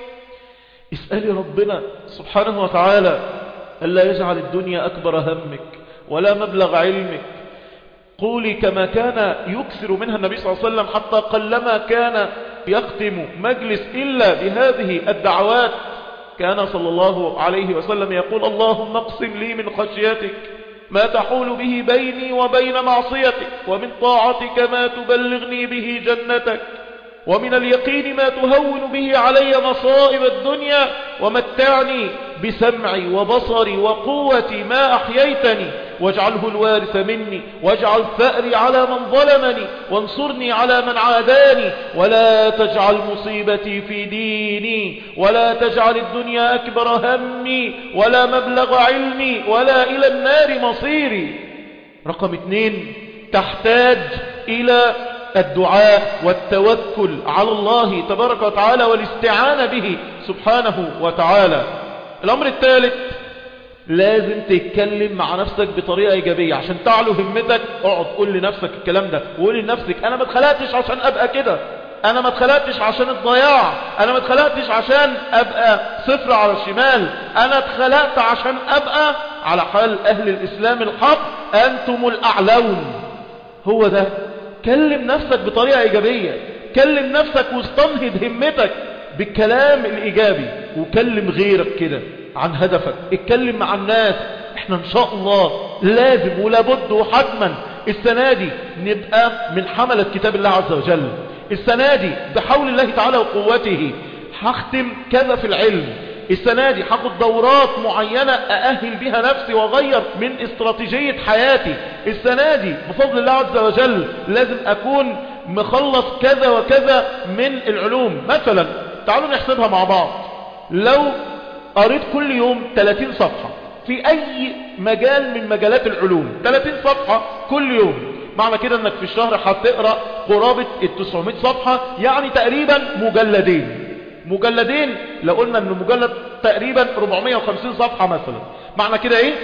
اسألي ربنا سبحانه وتعالى ألا يجعل الدنيا أكبر همك ولا مبلغ علمك قولي كما كان يكثر منها النبي صلى الله عليه وسلم حتى قلما كان يختم مجلس إلا بهذه الدعوات كان صلى الله عليه وسلم يقول اللهم اقسم لي من خشيتك ما تحول به بيني وبين معصيتك ومن طاعتك ما تبلغني به جنتك ومن اليقين ما تهون به علي مصائب الدنيا ومتعني بسمعي وبصري وقوتي ما أحييتني واجعله الوارث مني واجعل ثأري على من ظلمني وانصرني على من عاداني ولا تجعل مصيبتي في ديني ولا تجعل الدنيا أكبر همي ولا مبلغ علمي ولا إلى النار مصيري رقم اثنين تحتاج إلى الدعاء والتوكل على الله تبارك وتعالى والاستعانة به سبحانه وتعالى الأمر الثالث لازم تتكلم مع نفسك بطريقة إيجابية عشان تعلو همتك اقعد قول لنفسك الكلام ده وقول لنفسك أنا ما اتخلقتش عشان أبقى كده أنا ما اتخلقتش عشان الضياع أنا ما اتخلقتش عشان أبقى صفر على الشمال أنا اتخلقت عشان أبقى على حال أهل الإسلام الحق أنتم الأعلون هو ده كلم نفسك بطريقة إيجابية كلم نفسك واستنهض همتك بالكلام الإيجابي وكلم غيرك كده عن هدفك اتكلم مع الناس احنا ان شاء الله لازم ولابد وحتما السنة دي نبقى من حملة كتاب الله عز وجل السنة دي بحول الله تعالى وقوته هختم كذا في العلم السنة دي هاخد دورات معينة أأهل بها نفسي وأغير من استراتيجية حياتي السنة دي بفضل الله عز وجل لازم أكون مخلص كذا وكذا من العلوم مثلا تعالوا نحسبها مع بعض لو قريت كل يوم 30 صفحة في أي مجال من مجالات العلوم 30 صفحة كل يوم معنى كده انك في الشهر هتقرأ قرابة ال 900 صفحة يعني تقريبا مجلدين مجلدين لو قلنا ان مجلد تقريبا 450 صفحة مثلا معنى كده ايه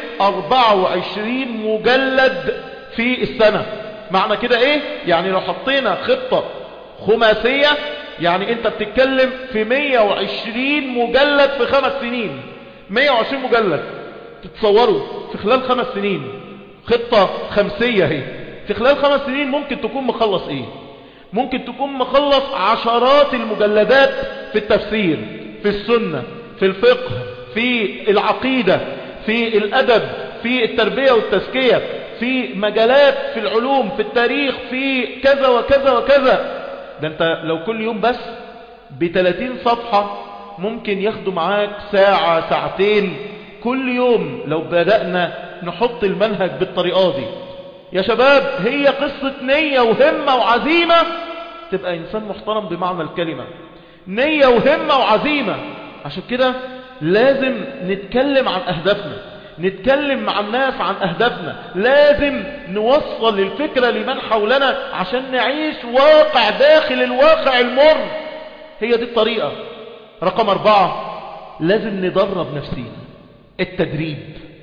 24 مجلد في السنة معنى كده ايه يعني لو حطينا خطة خماسية يعني انت بتتكلم في 120 مجلد في خمس سنين 120 مجلد تتصوروا في خلال خمس سنين خطة خمسية هي في خلال خمس سنين ممكن تكون مخلص ايه ممكن تكون مخلص عشرات المجلدات في التفسير في السنة في الفقه في العقيدة في الأدب في التربية والتزكية في مجالات في العلوم في التاريخ في كذا وكذا وكذا ده انت لو كل يوم بس بثلاثين صفحة ممكن ياخدوا معاك ساعة ساعتين كل يوم لو بدأنا نحط المنهج بالطريقة دي يا شباب هي قصة نية وهمة وعزيمة تبقى إنسان محترم بمعنى الكلمة نية وهمة وعزيمة عشان كده لازم نتكلم عن أهدافنا نتكلم مع الناس عن أهدافنا لازم نوصل الفكرة لمن حولنا عشان نعيش واقع داخل الواقع المر هي دي الطريقة رقم أربعة لازم ندرب نفسينا التدريب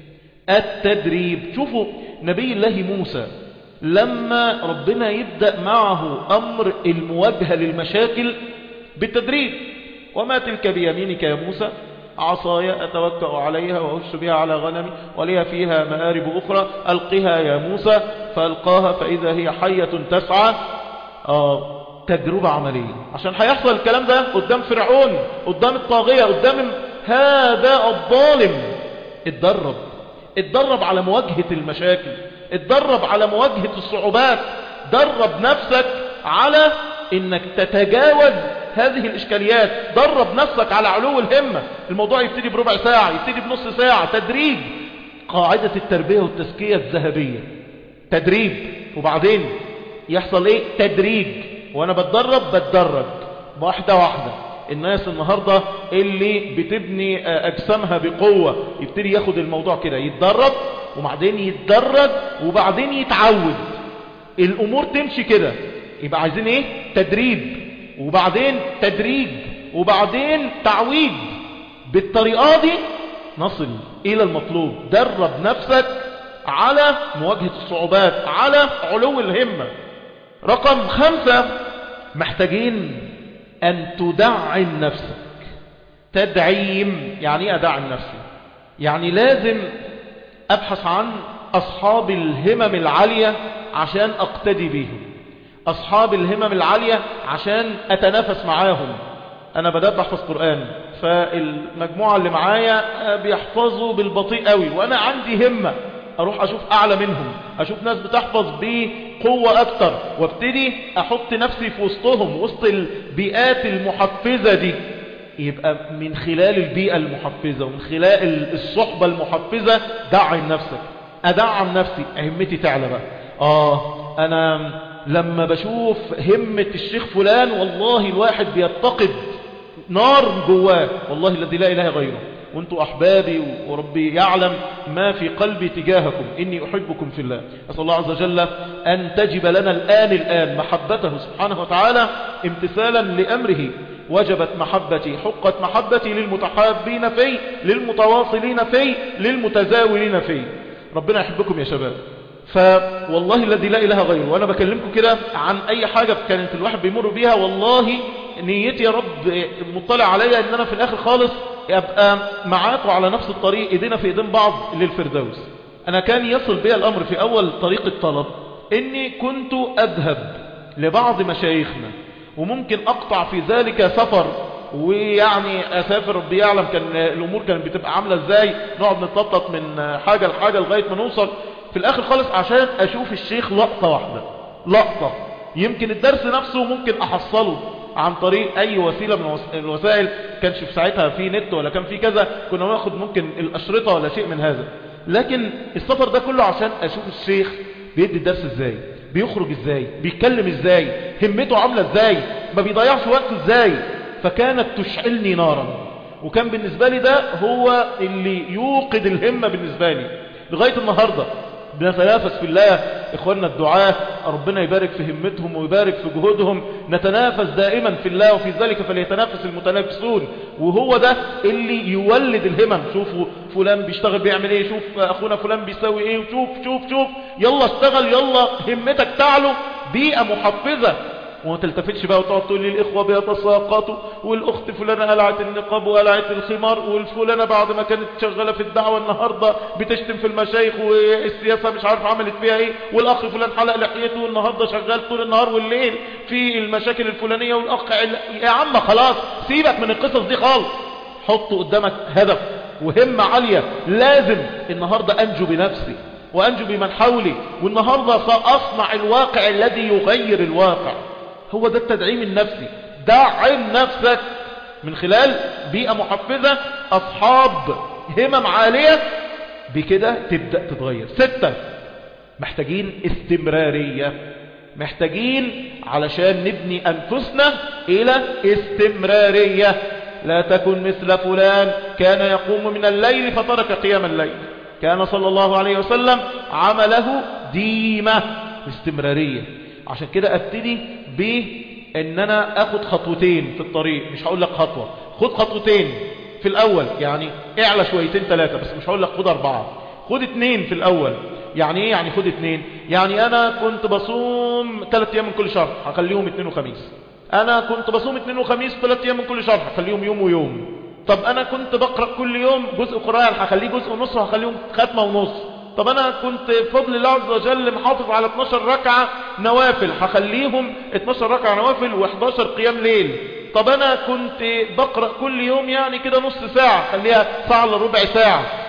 التدريب شوفوا نبي الله موسى لما ربنا يبدأ معه أمر المواجهة للمشاكل بالتدريب وما تلك بيمينك يا موسى عصاي أتوكأ عليها وأهش بها على غنمي ولي فيها مآرب أخرى ألقها يا موسى فألقاها فإذا هي حية تسعى آه تجربة عملية عشان هيحصل الكلام ده قدام فرعون قدام الطاغية قدام هذا الظالم اتدرب اتدرب على مواجهة المشاكل اتدرب على مواجهة الصعوبات درب نفسك على انك تتجاوز هذه الاشكاليات درب نفسك على علو الهمة الموضوع يبتدي بربع ساعة يبتدي بنص ساعة تدريب قاعدة التربية والتزكية الذهبية تدريب وبعدين يحصل ايه تدريج وانا بتدرب بتدرج واحدة واحدة الناس النهاردة اللي بتبني اجسامها بقوة يبتدي ياخد الموضوع كده يتدرب وبعدين يتدرج وبعدين يتعود الامور تمشي كده يبقى عايزين ايه تدريب وبعدين تدريج وبعدين تعويد بالطريقة دي نصل الى المطلوب درب نفسك على مواجهة الصعوبات على علو الهمة رقم خمسة محتاجين ان تدعم نفسك تدعيم يعني ايه ادعم نفسي يعني لازم ابحث عن اصحاب الهمم العالية عشان اقتدي بيهم اصحاب الهمم العالية عشان اتنافس معاهم انا بدأت احفظ قرآن فالمجموعة اللي معايا بيحفظوا بالبطيء قوي وانا عندي همة اروح اشوف اعلى منهم اشوف ناس بتحفظ بقوة اكتر وابتدي احط نفسي في وسطهم وسط البيئات المحفزة دي يبقى من خلال البيئة المحفزة ومن خلال الصحبة المحفزة دعم نفسك ادعم نفسي همتي تعلى بقى اه انا لما بشوف همة الشيخ فلان والله الواحد بيتقد نار جواه والله الذي لا اله غيره وانتم احبابي وربي يعلم ما في قلبي تجاهكم اني احبكم في الله اسال الله عز وجل ان تجب لنا الان الان محبته سبحانه وتعالى امتثالا لامره وجبت محبتي حقت محبتي للمتحابين في للمتواصلين في للمتزاولين في ربنا يحبكم يا شباب فوالله الذي لا إله غيره وأنا بكلمكم كده عن أي حاجة كانت الواحد بيمر بيها والله نيتي يا رب مطلع عليا أن أنا في الآخر خالص أبقى معاكم على نفس الطريق إيدينا في إيدين بعض للفردوس أنا كان يصل بي الأمر في أول طريق الطلب إني كنت أذهب لبعض مشايخنا وممكن أقطع في ذلك سفر ويعني أسافر ربي يعلم كان الأمور كانت بتبقى عاملة إزاي نقعد نتنطط من حاجة لحاجة لغاية ما نوصل في الاخر خالص عشان اشوف الشيخ لقطة واحدة لقطة يمكن الدرس نفسه ممكن احصله عن طريق اي وسيلة من الوسائل كانش في ساعتها في نت ولا كان في كذا كنا ناخد ممكن الاشرطة ولا شيء من هذا لكن السفر ده كله عشان اشوف الشيخ بيدي الدرس ازاي بيخرج ازاي بيتكلم ازاي همته عاملة ازاي ما بيضيعش وقته ازاي فكانت تشعلني نارا وكان بالنسبة لي ده هو اللي يوقد الهمة بالنسبة لي لغاية النهاردة بنتنافس في الله إخواننا الدعاة ربنا يبارك في همتهم ويبارك في جهودهم نتنافس دائما في الله وفي ذلك فليتنافس المتنافسون وهو ده اللي يولد الهمم شوفوا فلان بيشتغل بيعمل ايه شوف أخونا فلان بيسوي ايه وشوف شوف شوف يلا اشتغل يلا همتك تعلو بيئة محفزة وما تلتفتش بقى وتقعد تقول لي الإخوة بيتساقطوا والأخت فلانة قلعت النقاب وقلعت الخمار والفلانة بعد ما كانت شغالة في الدعوة النهاردة بتشتم في المشايخ والسياسة مش عارف عملت فيها ايه والأخ فلان حلق لحيته والنهاردة شغال طول النهار والليل في المشاكل الفلانية والأخ يا عم خلاص سيبك من القصص دي خالص حط قدامك هدف وهمة عالية لازم النهاردة أنجو بنفسي وأنجو بمن حولي والنهاردة سأصنع الواقع الذي يغير الواقع هو ده التدعيم النفسي دعم نفسك من خلال بيئة محفزة أصحاب همم عالية بكده تبدأ تتغير ستة محتاجين استمرارية محتاجين علشان نبني أنفسنا إلى استمرارية لا تكن مثل فلان كان يقوم من الليل فترك قيام الليل كان صلى الله عليه وسلم عمله ديمة استمرارية عشان كده ابتدي بان انا اخد خطوتين في الطريق مش هقول لك خطوة خد خطوتين في الاول يعني اعلى شويتين ثلاثة بس مش هقول لك خد اربعة خد اتنين في الاول يعني ايه يعني خد اتنين يعني انا كنت بصوم ثلاث ايام من كل شهر هخليهم اتنين وخميس انا كنت بصوم اتنين وخميس ثلاث ايام من كل شهر هخليهم يوم ويوم طب انا كنت بقرأ كل يوم جزء قرآن هخليه جزء ونص وهخليهم ختمة ونص طب انا كنت بفضل الله عز وجل محافظ على 12 ركعة نوافل هخليهم 12 ركعة نوافل و11 قيام ليل طب انا كنت بقرأ كل يوم يعني كده نص ساعة خليها ساعة الا ربع ساعة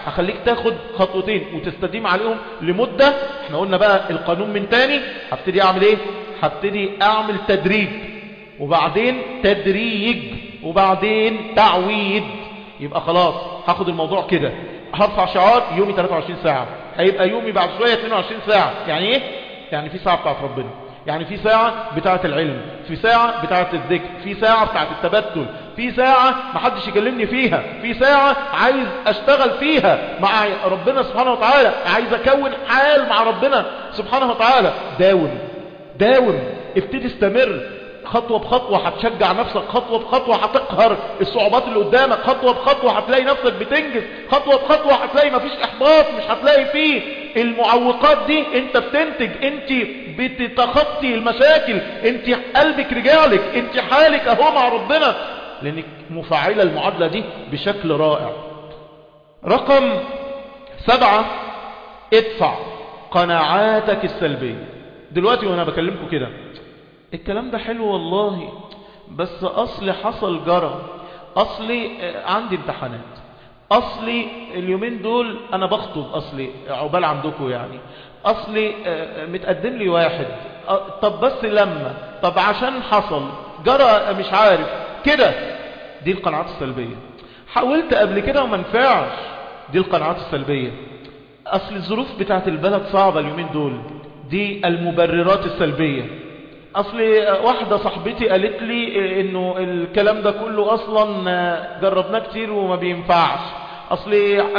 هخليك تاخد خطوتين وتستديم عليهم لمدة احنا قلنا بقى القانون من تاني هبتدي اعمل ايه هبتدي اعمل تدريب وبعدين تدريج وبعدين تعويد يبقى خلاص هاخد الموضوع كده هرفع شعار يومي 23 ساعة هيبقى يومي بعد شوية 22 ساعة يعني ايه يعني في ساعة بتاعت ربنا يعني في ساعة بتاعة العلم في ساعة بتاعة الذكر في ساعة بتاعة التبتل في ساعة محدش يكلمني فيها في ساعة عايز اشتغل فيها مع ربنا سبحانه وتعالى عايز اكون حال مع ربنا سبحانه وتعالى داوم داوم ابتدي استمر خطوة بخطوة هتشجع نفسك خطوة بخطوة هتقهر الصعوبات اللي قدامك خطوة بخطوة هتلاقي نفسك بتنجز خطوة بخطوة هتلاقي مفيش احباط مش هتلاقي فيه المعوقات دي انت بتنتج انت بتتخطي المشاكل انت قلبك رجالك انت حالك اهو مع ربنا لانك مفعلة المعادلة دي بشكل رائع رقم سبعة ادفع قناعاتك السلبية دلوقتي وانا بكلمكم كده الكلام ده حلو والله بس اصل حصل جرى اصلي عندي امتحانات اصلي اليومين دول انا بخطب اصلي عقبال عندكم يعني اصلي متقدم لي واحد طب بس لما طب عشان حصل جرى مش عارف كده دي القناعات السلبية حاولت قبل كده وما نفعش دي القناعات السلبية اصل الظروف بتاعت البلد صعبة اليومين دول دي المبررات السلبية اصل واحدة صاحبتي قالت لي انه الكلام ده كله اصلا جربناه كتير وما بينفعش اصل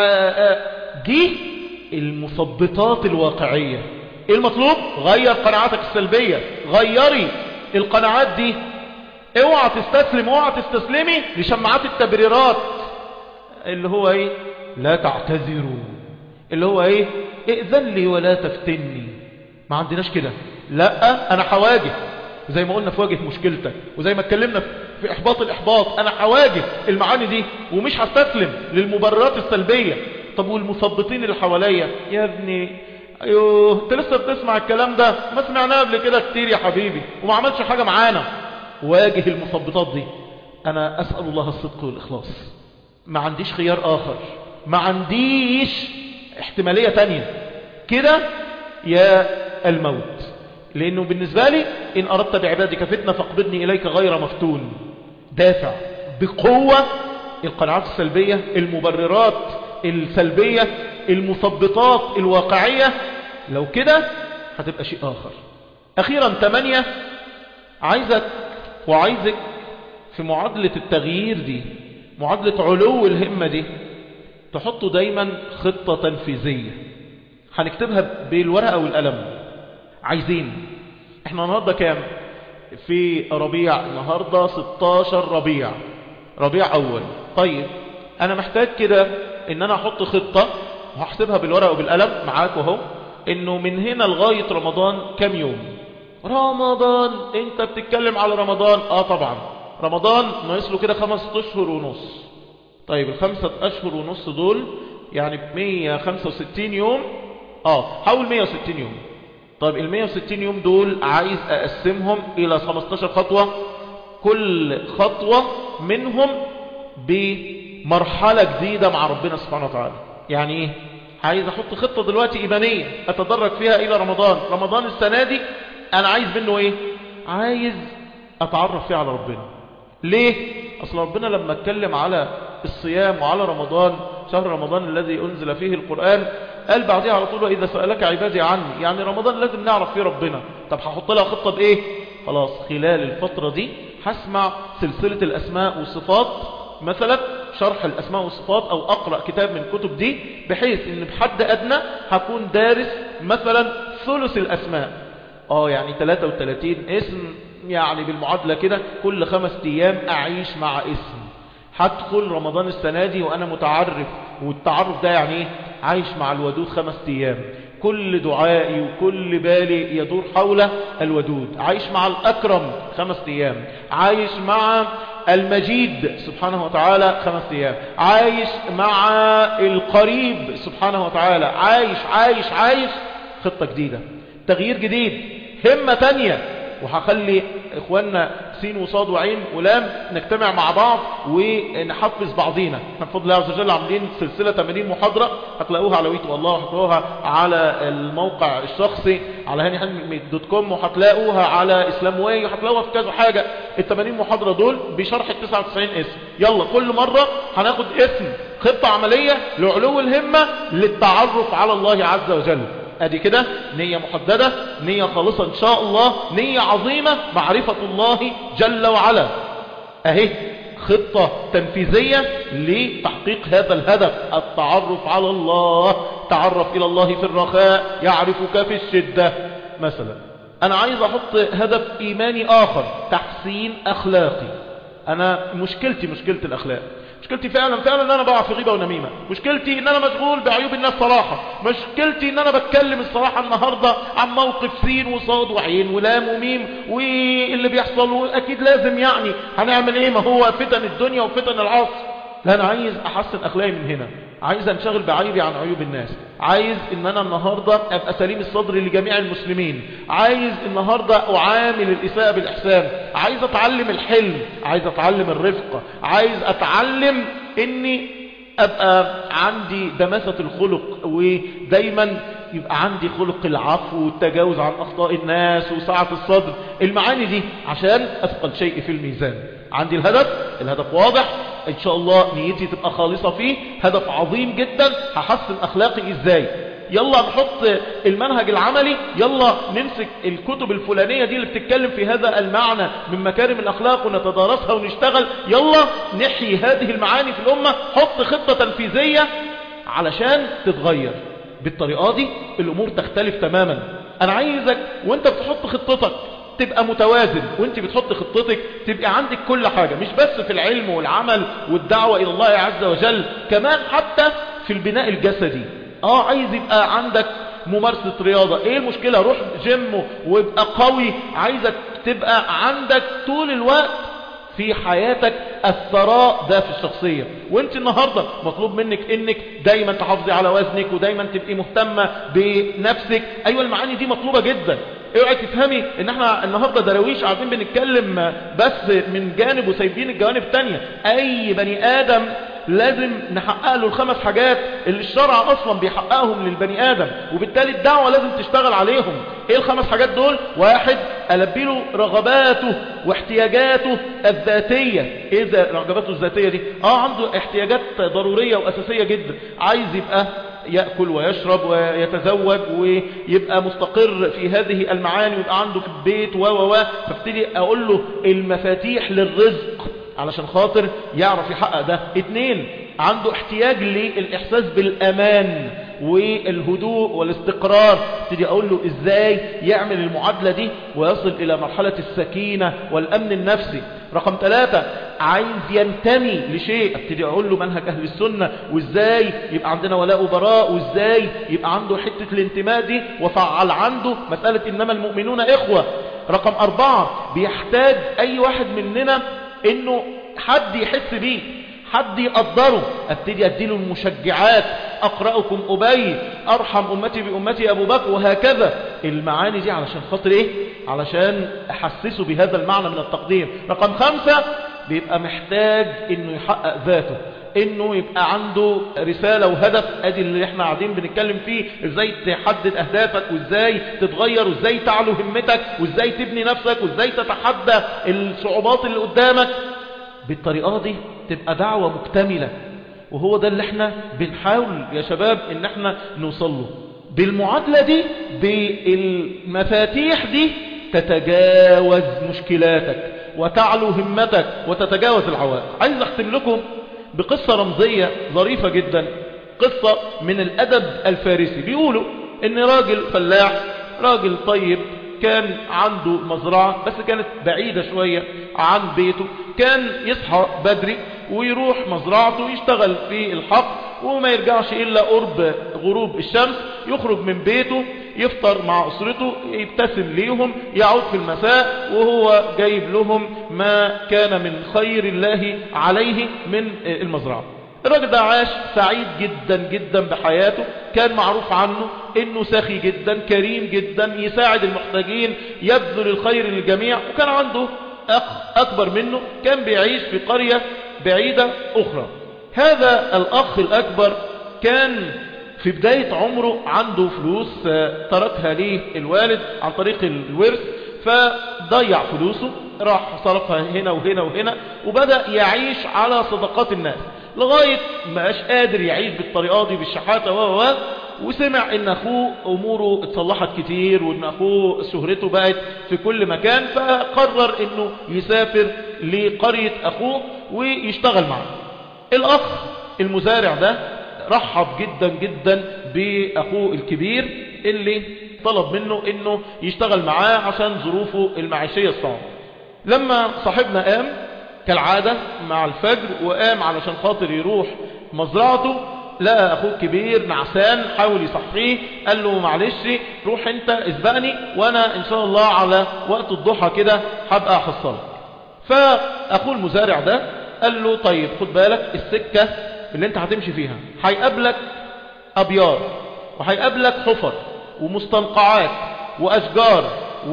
دي المثبطات الواقعية ايه المطلوب غير قناعاتك السلبية غيري القناعات دي اوعى تستسلم اوعى تستسلمي لشماعات التبريرات اللي هو ايه لا تعتذروا اللي هو ايه ائذن لي ولا تفتني ما عندناش كده لا انا حواجه زي ما قلنا في واجه مشكلتك وزي ما اتكلمنا في احباط الاحباط انا حواجه المعاني دي ومش هستسلم للمبررات السلبية طب والمثبطين اللي حواليا يا ابني ايوه انت لسه بتسمع الكلام ده ما سمعناه قبل كده كتير يا حبيبي وما عملش حاجة معانا واجه المثبطات دي انا اسأل الله الصدق والاخلاص ما عنديش خيار اخر ما عنديش احتمالية تانية كده يا الموت لانه بالنسبة لي ان اردت بعبادك فتنة فاقبضني اليك غير مفتون دافع بقوة القناعات السلبية المبررات السلبية المثبطات الواقعية لو كده هتبقى شيء اخر اخيرا تمانية عايزك وعايزك في معادلة التغيير دي معادلة علو الهمة دي تحطوا دايما خطة تنفيذية هنكتبها بالورقة والقلم عايزين احنا النهاردة كام في ربيع النهاردة 16 ربيع ربيع اول طيب انا محتاج كده ان انا احط خطة وهحسبها بالورقة وبالقلم معاك اهو انه من هنا لغاية رمضان كام يوم رمضان انت بتتكلم على رمضان اه طبعا رمضان ناقص له كده خمس اشهر ونص طيب الخمسة اشهر ونص دول يعني ب 165 يوم اه حول 160 يوم طيب ال 160 يوم دول عايز اقسمهم الى 15 خطوة كل خطوة منهم بمرحلة جديدة مع ربنا سبحانه وتعالى يعني ايه عايز احط خطة دلوقتي ايمانية اتدرج فيها الى رمضان رمضان السنة دي انا عايز منه ايه عايز اتعرف فيه على ربنا ليه اصل ربنا لما اتكلم على الصيام وعلى رمضان شهر رمضان الذي انزل فيه القرآن قال بعدها على طول واذا سألك عبادي عني يعني رمضان لازم نعرف فيه ربنا طب هحط لها خطة بايه خلاص خلال الفترة دي هسمع سلسلة الاسماء والصفات مثلا شرح الاسماء والصفات او اقرأ كتاب من الكتب دي بحيث ان بحد ادنى هكون دارس مثلا ثلث الاسماء اه يعني 33 اسم يعني بالمعادلة كده كل خمس ايام اعيش مع اسم هدخل رمضان السنة دي وانا متعرف والتعرف ده يعني ايه عايش مع الودود خمس ايام كل دعائي وكل بالي يدور حول الودود عايش مع الاكرم خمس ايام عايش مع المجيد سبحانه وتعالى خمس ايام عايش مع القريب سبحانه وتعالى عايش عايش عايش خطة جديدة تغيير جديد همة تانية وهخلي اخواننا سين وصاد وعين ولام نجتمع مع بعض ونحفز بعضينا احنا بفضل الله عز وجل عاملين سلسلة 80 محاضرة هتلاقوها على ويتو الله وهتلاقوها على الموقع الشخصي على هاني حلمي دوت كوم وهتلاقوها على اسلام واي وهتلاقوها في كذا حاجة ال 80 محاضرة دول بشرح ال 99 اسم يلا كل مرة هناخد اسم خطة عملية لعلو الهمة للتعرف على الله عز وجل ادي كده نية محددة نية خالصة ان شاء الله نية عظيمة معرفة الله جل وعلا اهي خطة تنفيذية لتحقيق هذا الهدف التعرف على الله تعرف الى الله في الرخاء يعرفك في الشدة مثلا انا عايز احط هدف ايماني اخر تحسين اخلاقي انا مشكلتي مشكلة الاخلاق مشكلتي فعلا فعلا ان انا بقع في غيبة ونميمة مشكلتي ان انا مشغول بعيوب الناس صراحة مشكلتي ان انا بتكلم الصراحة النهاردة عن موقف سين وصاد وعين ولام وميم واللي بيحصل اكيد لازم يعني هنعمل ايه ما هو فتن الدنيا وفتن العصر لا انا عايز احسن اخلاقي من هنا عايز انشغل بعيبي عن عيوب الناس عايز ان انا النهاردة ابقى سليم الصدر لجميع المسلمين عايز النهاردة اعامل الاساءة بالاحسان عايز اتعلم الحلم عايز اتعلم الرفق عايز اتعلم اني ابقى عندي دماسة الخلق ودايما يبقى عندي خلق العفو والتجاوز عن اخطاء الناس وسعة الصدر المعاني دي عشان اثقل شيء في الميزان عندي الهدف الهدف واضح ان شاء الله نيتي تبقى خالصة فيه هدف عظيم جدا هحسن اخلاقي ازاي يلا نحط المنهج العملي يلا نمسك الكتب الفلانية دي اللي بتتكلم في هذا المعنى من مكارم الأخلاق ونتدارسها ونشتغل يلا نحيي هذه المعاني في الأمة حط خطة تنفيذية علشان تتغير بالطريقة دي الأمور تختلف تماما أنا عايزك وانت بتحط خطتك تبقى متوازن وانت بتحط خطتك تبقى عندك كل حاجة مش بس في العلم والعمل والدعوة إلى الله عز وجل كمان حتى في البناء الجسدي اه عايز يبقى عندك ممارسة رياضة ايه المشكلة روح جيم وابقى قوي عايزك تبقى عندك طول الوقت في حياتك الثراء ده في الشخصية وانت النهاردة مطلوب منك انك دايما تحافظي على وزنك ودايما تبقي مهتمة بنفسك ايوه المعاني دي مطلوبة جدا اوعي تفهمي ان احنا النهاردة درويش قاعدين بنتكلم بس من جانب وسايبين الجوانب التانية اي بني ادم لازم نحقق له الخمس حاجات اللي الشرع اصلا بيحققهم للبني ادم وبالتالي الدعوة لازم تشتغل عليهم ايه الخمس حاجات دول واحد البي له رغباته واحتياجاته الذاتية ايه ده رغباته الذاتية دي اه عنده احتياجات ضرورية واساسية جدا عايز يبقى يأكل ويشرب ويتزوج ويبقى مستقر في هذه المعاني ويبقى عنده في البيت و و و فابتدي اقول له المفاتيح للرزق علشان خاطر يعرف يحقق ده اتنين عنده احتياج للإحساس بالأمان والهدوء والاستقرار ابتدي أقول له إزاي يعمل المعادلة دي ويصل إلى مرحلة السكينة والأمن النفسي رقم ثلاثة عايز ينتمي لشيء ابتدي أقول له منهج أهل السنة وإزاي يبقى عندنا ولاء وبراء وإزاي يبقى عنده حتة الانتماء دي وفعل عنده مسألة إنما المؤمنون إخوة رقم أربعة بيحتاج أي واحد مننا انه حد يحس بيه حد يقدره ابتدي اديله المشجعات اقرأكم ابي ارحم امتي بامتي ابو بكر وهكذا المعاني دي علشان خاطر ايه علشان احسسه بهذا المعنى من التقدير رقم خمسة بيبقى محتاج انه يحقق ذاته انه يبقى عنده رسالة وهدف ادي اللي احنا قاعدين بنتكلم فيه ازاي تحدد اهدافك وازاي تتغير وازاي تعلو همتك وازاي تبني نفسك وازاي تتحدى الصعوبات اللي قدامك بالطريقة دي تبقى دعوة مكتملة وهو ده اللي احنا بنحاول يا شباب ان احنا نوصل له بالمعادلة دي بالمفاتيح دي تتجاوز مشكلاتك وتعلو همتك وتتجاوز العوائق عايز اختم لكم بقصة رمزية ظريفة جدا قصة من الأدب الفارسي بيقولوا ان راجل فلاح راجل طيب كان عنده مزرعة بس كانت بعيدة شوية عن بيته كان يصحى بدري ويروح مزرعته يشتغل في الحق وما يرجعش إلا قرب غروب الشمس يخرج من بيته يفطر مع أسرته يبتسم ليهم يعود في المساء وهو جايب لهم ما كان من خير الله عليه من المزرعة الراجل ده عاش سعيد جدا جدا بحياته كان معروف عنه انه سخي جدا كريم جدا يساعد المحتاجين يبذل الخير للجميع وكان عنده اخ اكبر منه كان بيعيش في قرية بعيدة اخرى هذا الاخ الاكبر كان في بداية عمره عنده فلوس تركها ليه الوالد عن طريق الورث فضيع فلوسه راح صرفها هنا وهنا وهنا وبدأ يعيش على صدقات الناس لغاية ما قاش قادر يعيش بالطريقة دي بالشحاتة و و وسمع ان اخوه اموره اتصلحت كتير وان اخوه شهرته بقت في كل مكان فقرر انه يسافر لقرية اخوه ويشتغل معه الاخ المزارع ده رحب جدا جدا باخوه الكبير اللي طلب منه انه يشتغل معاه عشان ظروفه المعيشية الصعبة لما صاحبنا قام كالعادة مع الفجر وقام علشان خاطر يروح مزرعته لقى اخوه الكبير نعسان حاول يصحيه قال له معلش روح انت اسبقني وانا ان شاء الله على وقت الضحى كده هبقى احصلك فاخوه المزارع ده قال له طيب خد بالك السكة اللي انت هتمشي فيها هيقابلك ابيار وهيقابلك حفر ومستنقعات واشجار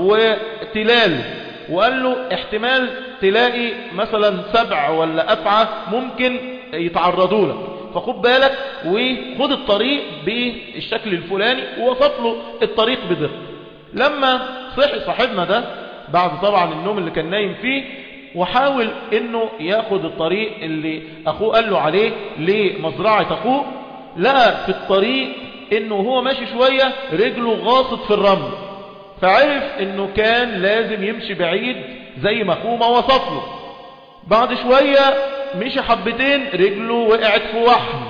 وتلال وقال له احتمال تلاقي مثلا سبع ولا افعى ممكن يتعرضوا لك فخد بالك وخد الطريق بالشكل الفلاني ووصف له الطريق بدقة لما صحي صاحبنا ده بعد طبعا النوم اللي كان نايم فيه وحاول انه ياخد الطريق اللي اخوه قال له عليه لمزرعة اخوه لقى في الطريق انه هو ماشي شوية رجله غاصت في الرمل فعرف انه كان لازم يمشي بعيد زي ما اخوه ما وصف له بعد شوية مشي حبتين رجله وقعت في وحم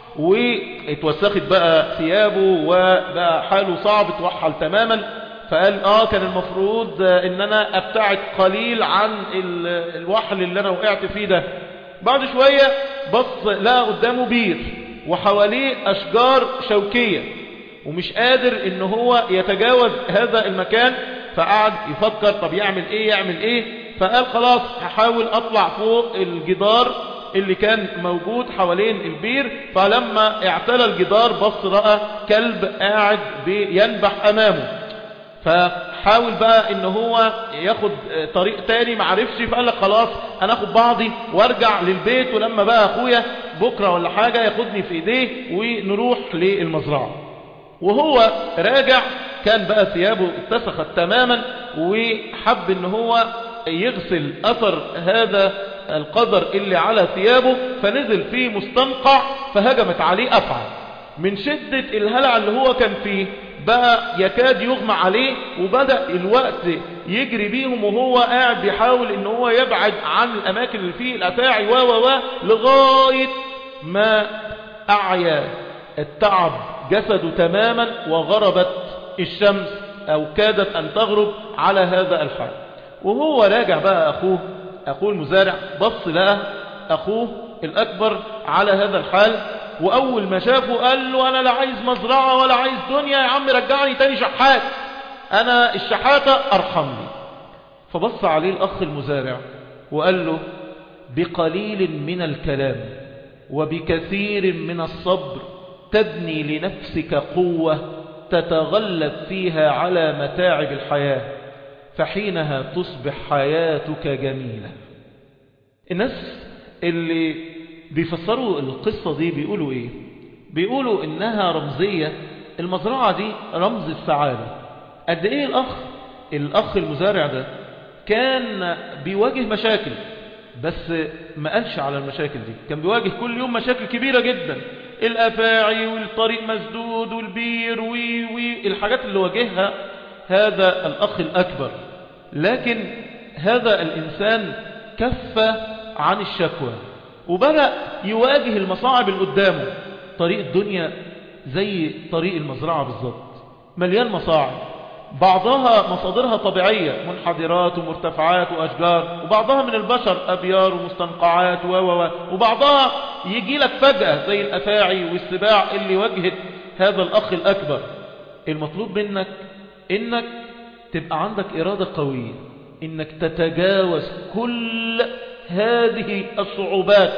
واتوسخت بقى ثيابه وبقى حاله صعب توحل تماما فقال اه كان المفروض ان انا ابتعد قليل عن الوحل اللي انا وقعت فيه ده بعد شوية بص لقى قدامه بير وحواليه اشجار شوكية ومش قادر ان هو يتجاوز هذا المكان فقعد يفكر طب يعمل ايه يعمل ايه فقال خلاص هحاول اطلع فوق الجدار اللي كان موجود حوالين البير فلما اعتلى الجدار بص رأى كلب قاعد بينبح امامه فحاول بقى ان هو ياخد طريق تاني معرفش فقال لك خلاص انا اخد بعضي وارجع للبيت ولما بقى اخويا بكرة ولا حاجة ياخدني في ايديه ونروح للمزرعة وهو راجع كان بقى ثيابه اتسخت تماما وحب ان هو يغسل اثر هذا القدر اللي على ثيابه فنزل في مستنقع فهجمت عليه افعى من شدة الهلع اللي هو كان فيه بقى يكاد يغمى عليه وبدأ الوقت يجري بيهم وهو قاعد بيحاول ان هو يبعد عن الاماكن اللي فيه الافاعي و و و لغاية ما اعيا التعب جسده تماما وغربت الشمس او كادت ان تغرب على هذا الحال وهو راجع بقى اخوه اخوه المزارع بص لقى اخوه الاكبر على هذا الحال واول ما شافه قال له انا لا عايز مزرعة ولا عايز دنيا يا عم رجعني تاني شحات انا الشحاتة ارحمني فبص عليه الاخ المزارع وقال له بقليل من الكلام وبكثير من الصبر تبني لنفسك قوة تتغلب فيها على متاعب الحياة فحينها تصبح حياتك جميلة الناس اللي بيفسروا القصة دي بيقولوا ايه بيقولوا انها رمزية المزرعة دي رمز السعادة قد ايه الاخ الاخ المزارع ده كان بيواجه مشاكل بس ما قالش على المشاكل دي كان بيواجه كل يوم مشاكل كبيرة جدا الافاعي والطريق مسدود والبير وي وي الحاجات اللي واجهها هذا الاخ الاكبر لكن هذا الانسان كف عن الشكوى وبدأ يواجه المصاعب اللي قدامه طريق الدنيا زي طريق المزرعة بالظبط مليان مصاعب بعضها مصادرها طبيعية منحدرات ومرتفعات وأشجار وبعضها من البشر أبيار ومستنقعات و و وبعضها يجي لك فجأة زي الأفاعي والسباع اللي واجهت هذا الأخ الأكبر المطلوب منك إنك تبقى عندك إرادة قوية إنك تتجاوز كل هذه الصعوبات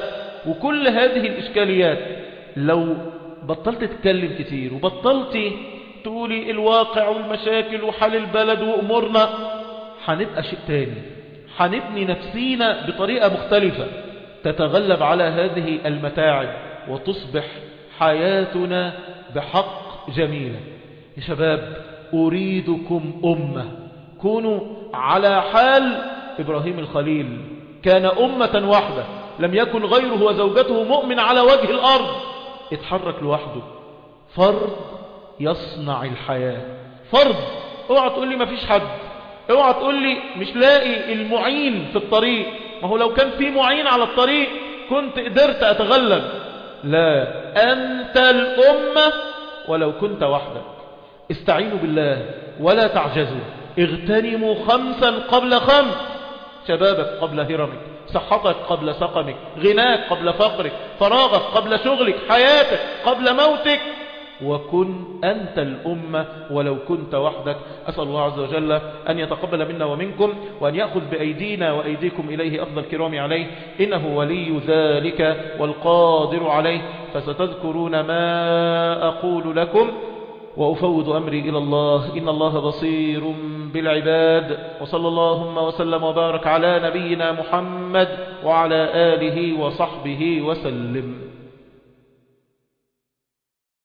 وكل هذه الإشكاليات لو بطلت تتكلم كتير وبطلت تقولي الواقع والمشاكل وحال البلد وأمورنا هنبقى شيء تاني هنبني نفسينا بطريقة مختلفة تتغلب على هذه المتاعب وتصبح حياتنا بحق جميلة يا شباب أريدكم أمة كونوا على حال إبراهيم الخليل كان أمة واحدة لم يكن غيره وزوجته مؤمن على وجه الأرض اتحرك لوحده فرد يصنع الحياة فرد اوعى تقول لي مفيش حد اوعى تقول لي مش لاقي المعين في الطريق ما هو لو كان في معين على الطريق كنت قدرت أتغلب لا أنت الأمة ولو كنت وحدك استعينوا بالله ولا تعجزوا اغتنموا خمسا قبل خمس شبابك قبل هرمك صحتك قبل سقمك غناك قبل فقرك فراغك قبل شغلك حياتك قبل موتك وكن أنت الأمة ولو كنت وحدك أسأل الله عز وجل أن يتقبل منا ومنكم وأن يأخذ بأيدينا وأيديكم إليه أفضل الكرام عليه إنه ولي ذلك والقادر عليه فستذكرون ما أقول لكم وأفوض أمري إلى الله إن الله بصير بالعباد وصلى اللهم وسلم وبارك على نبينا محمد وعلى آله وصحبه وسلم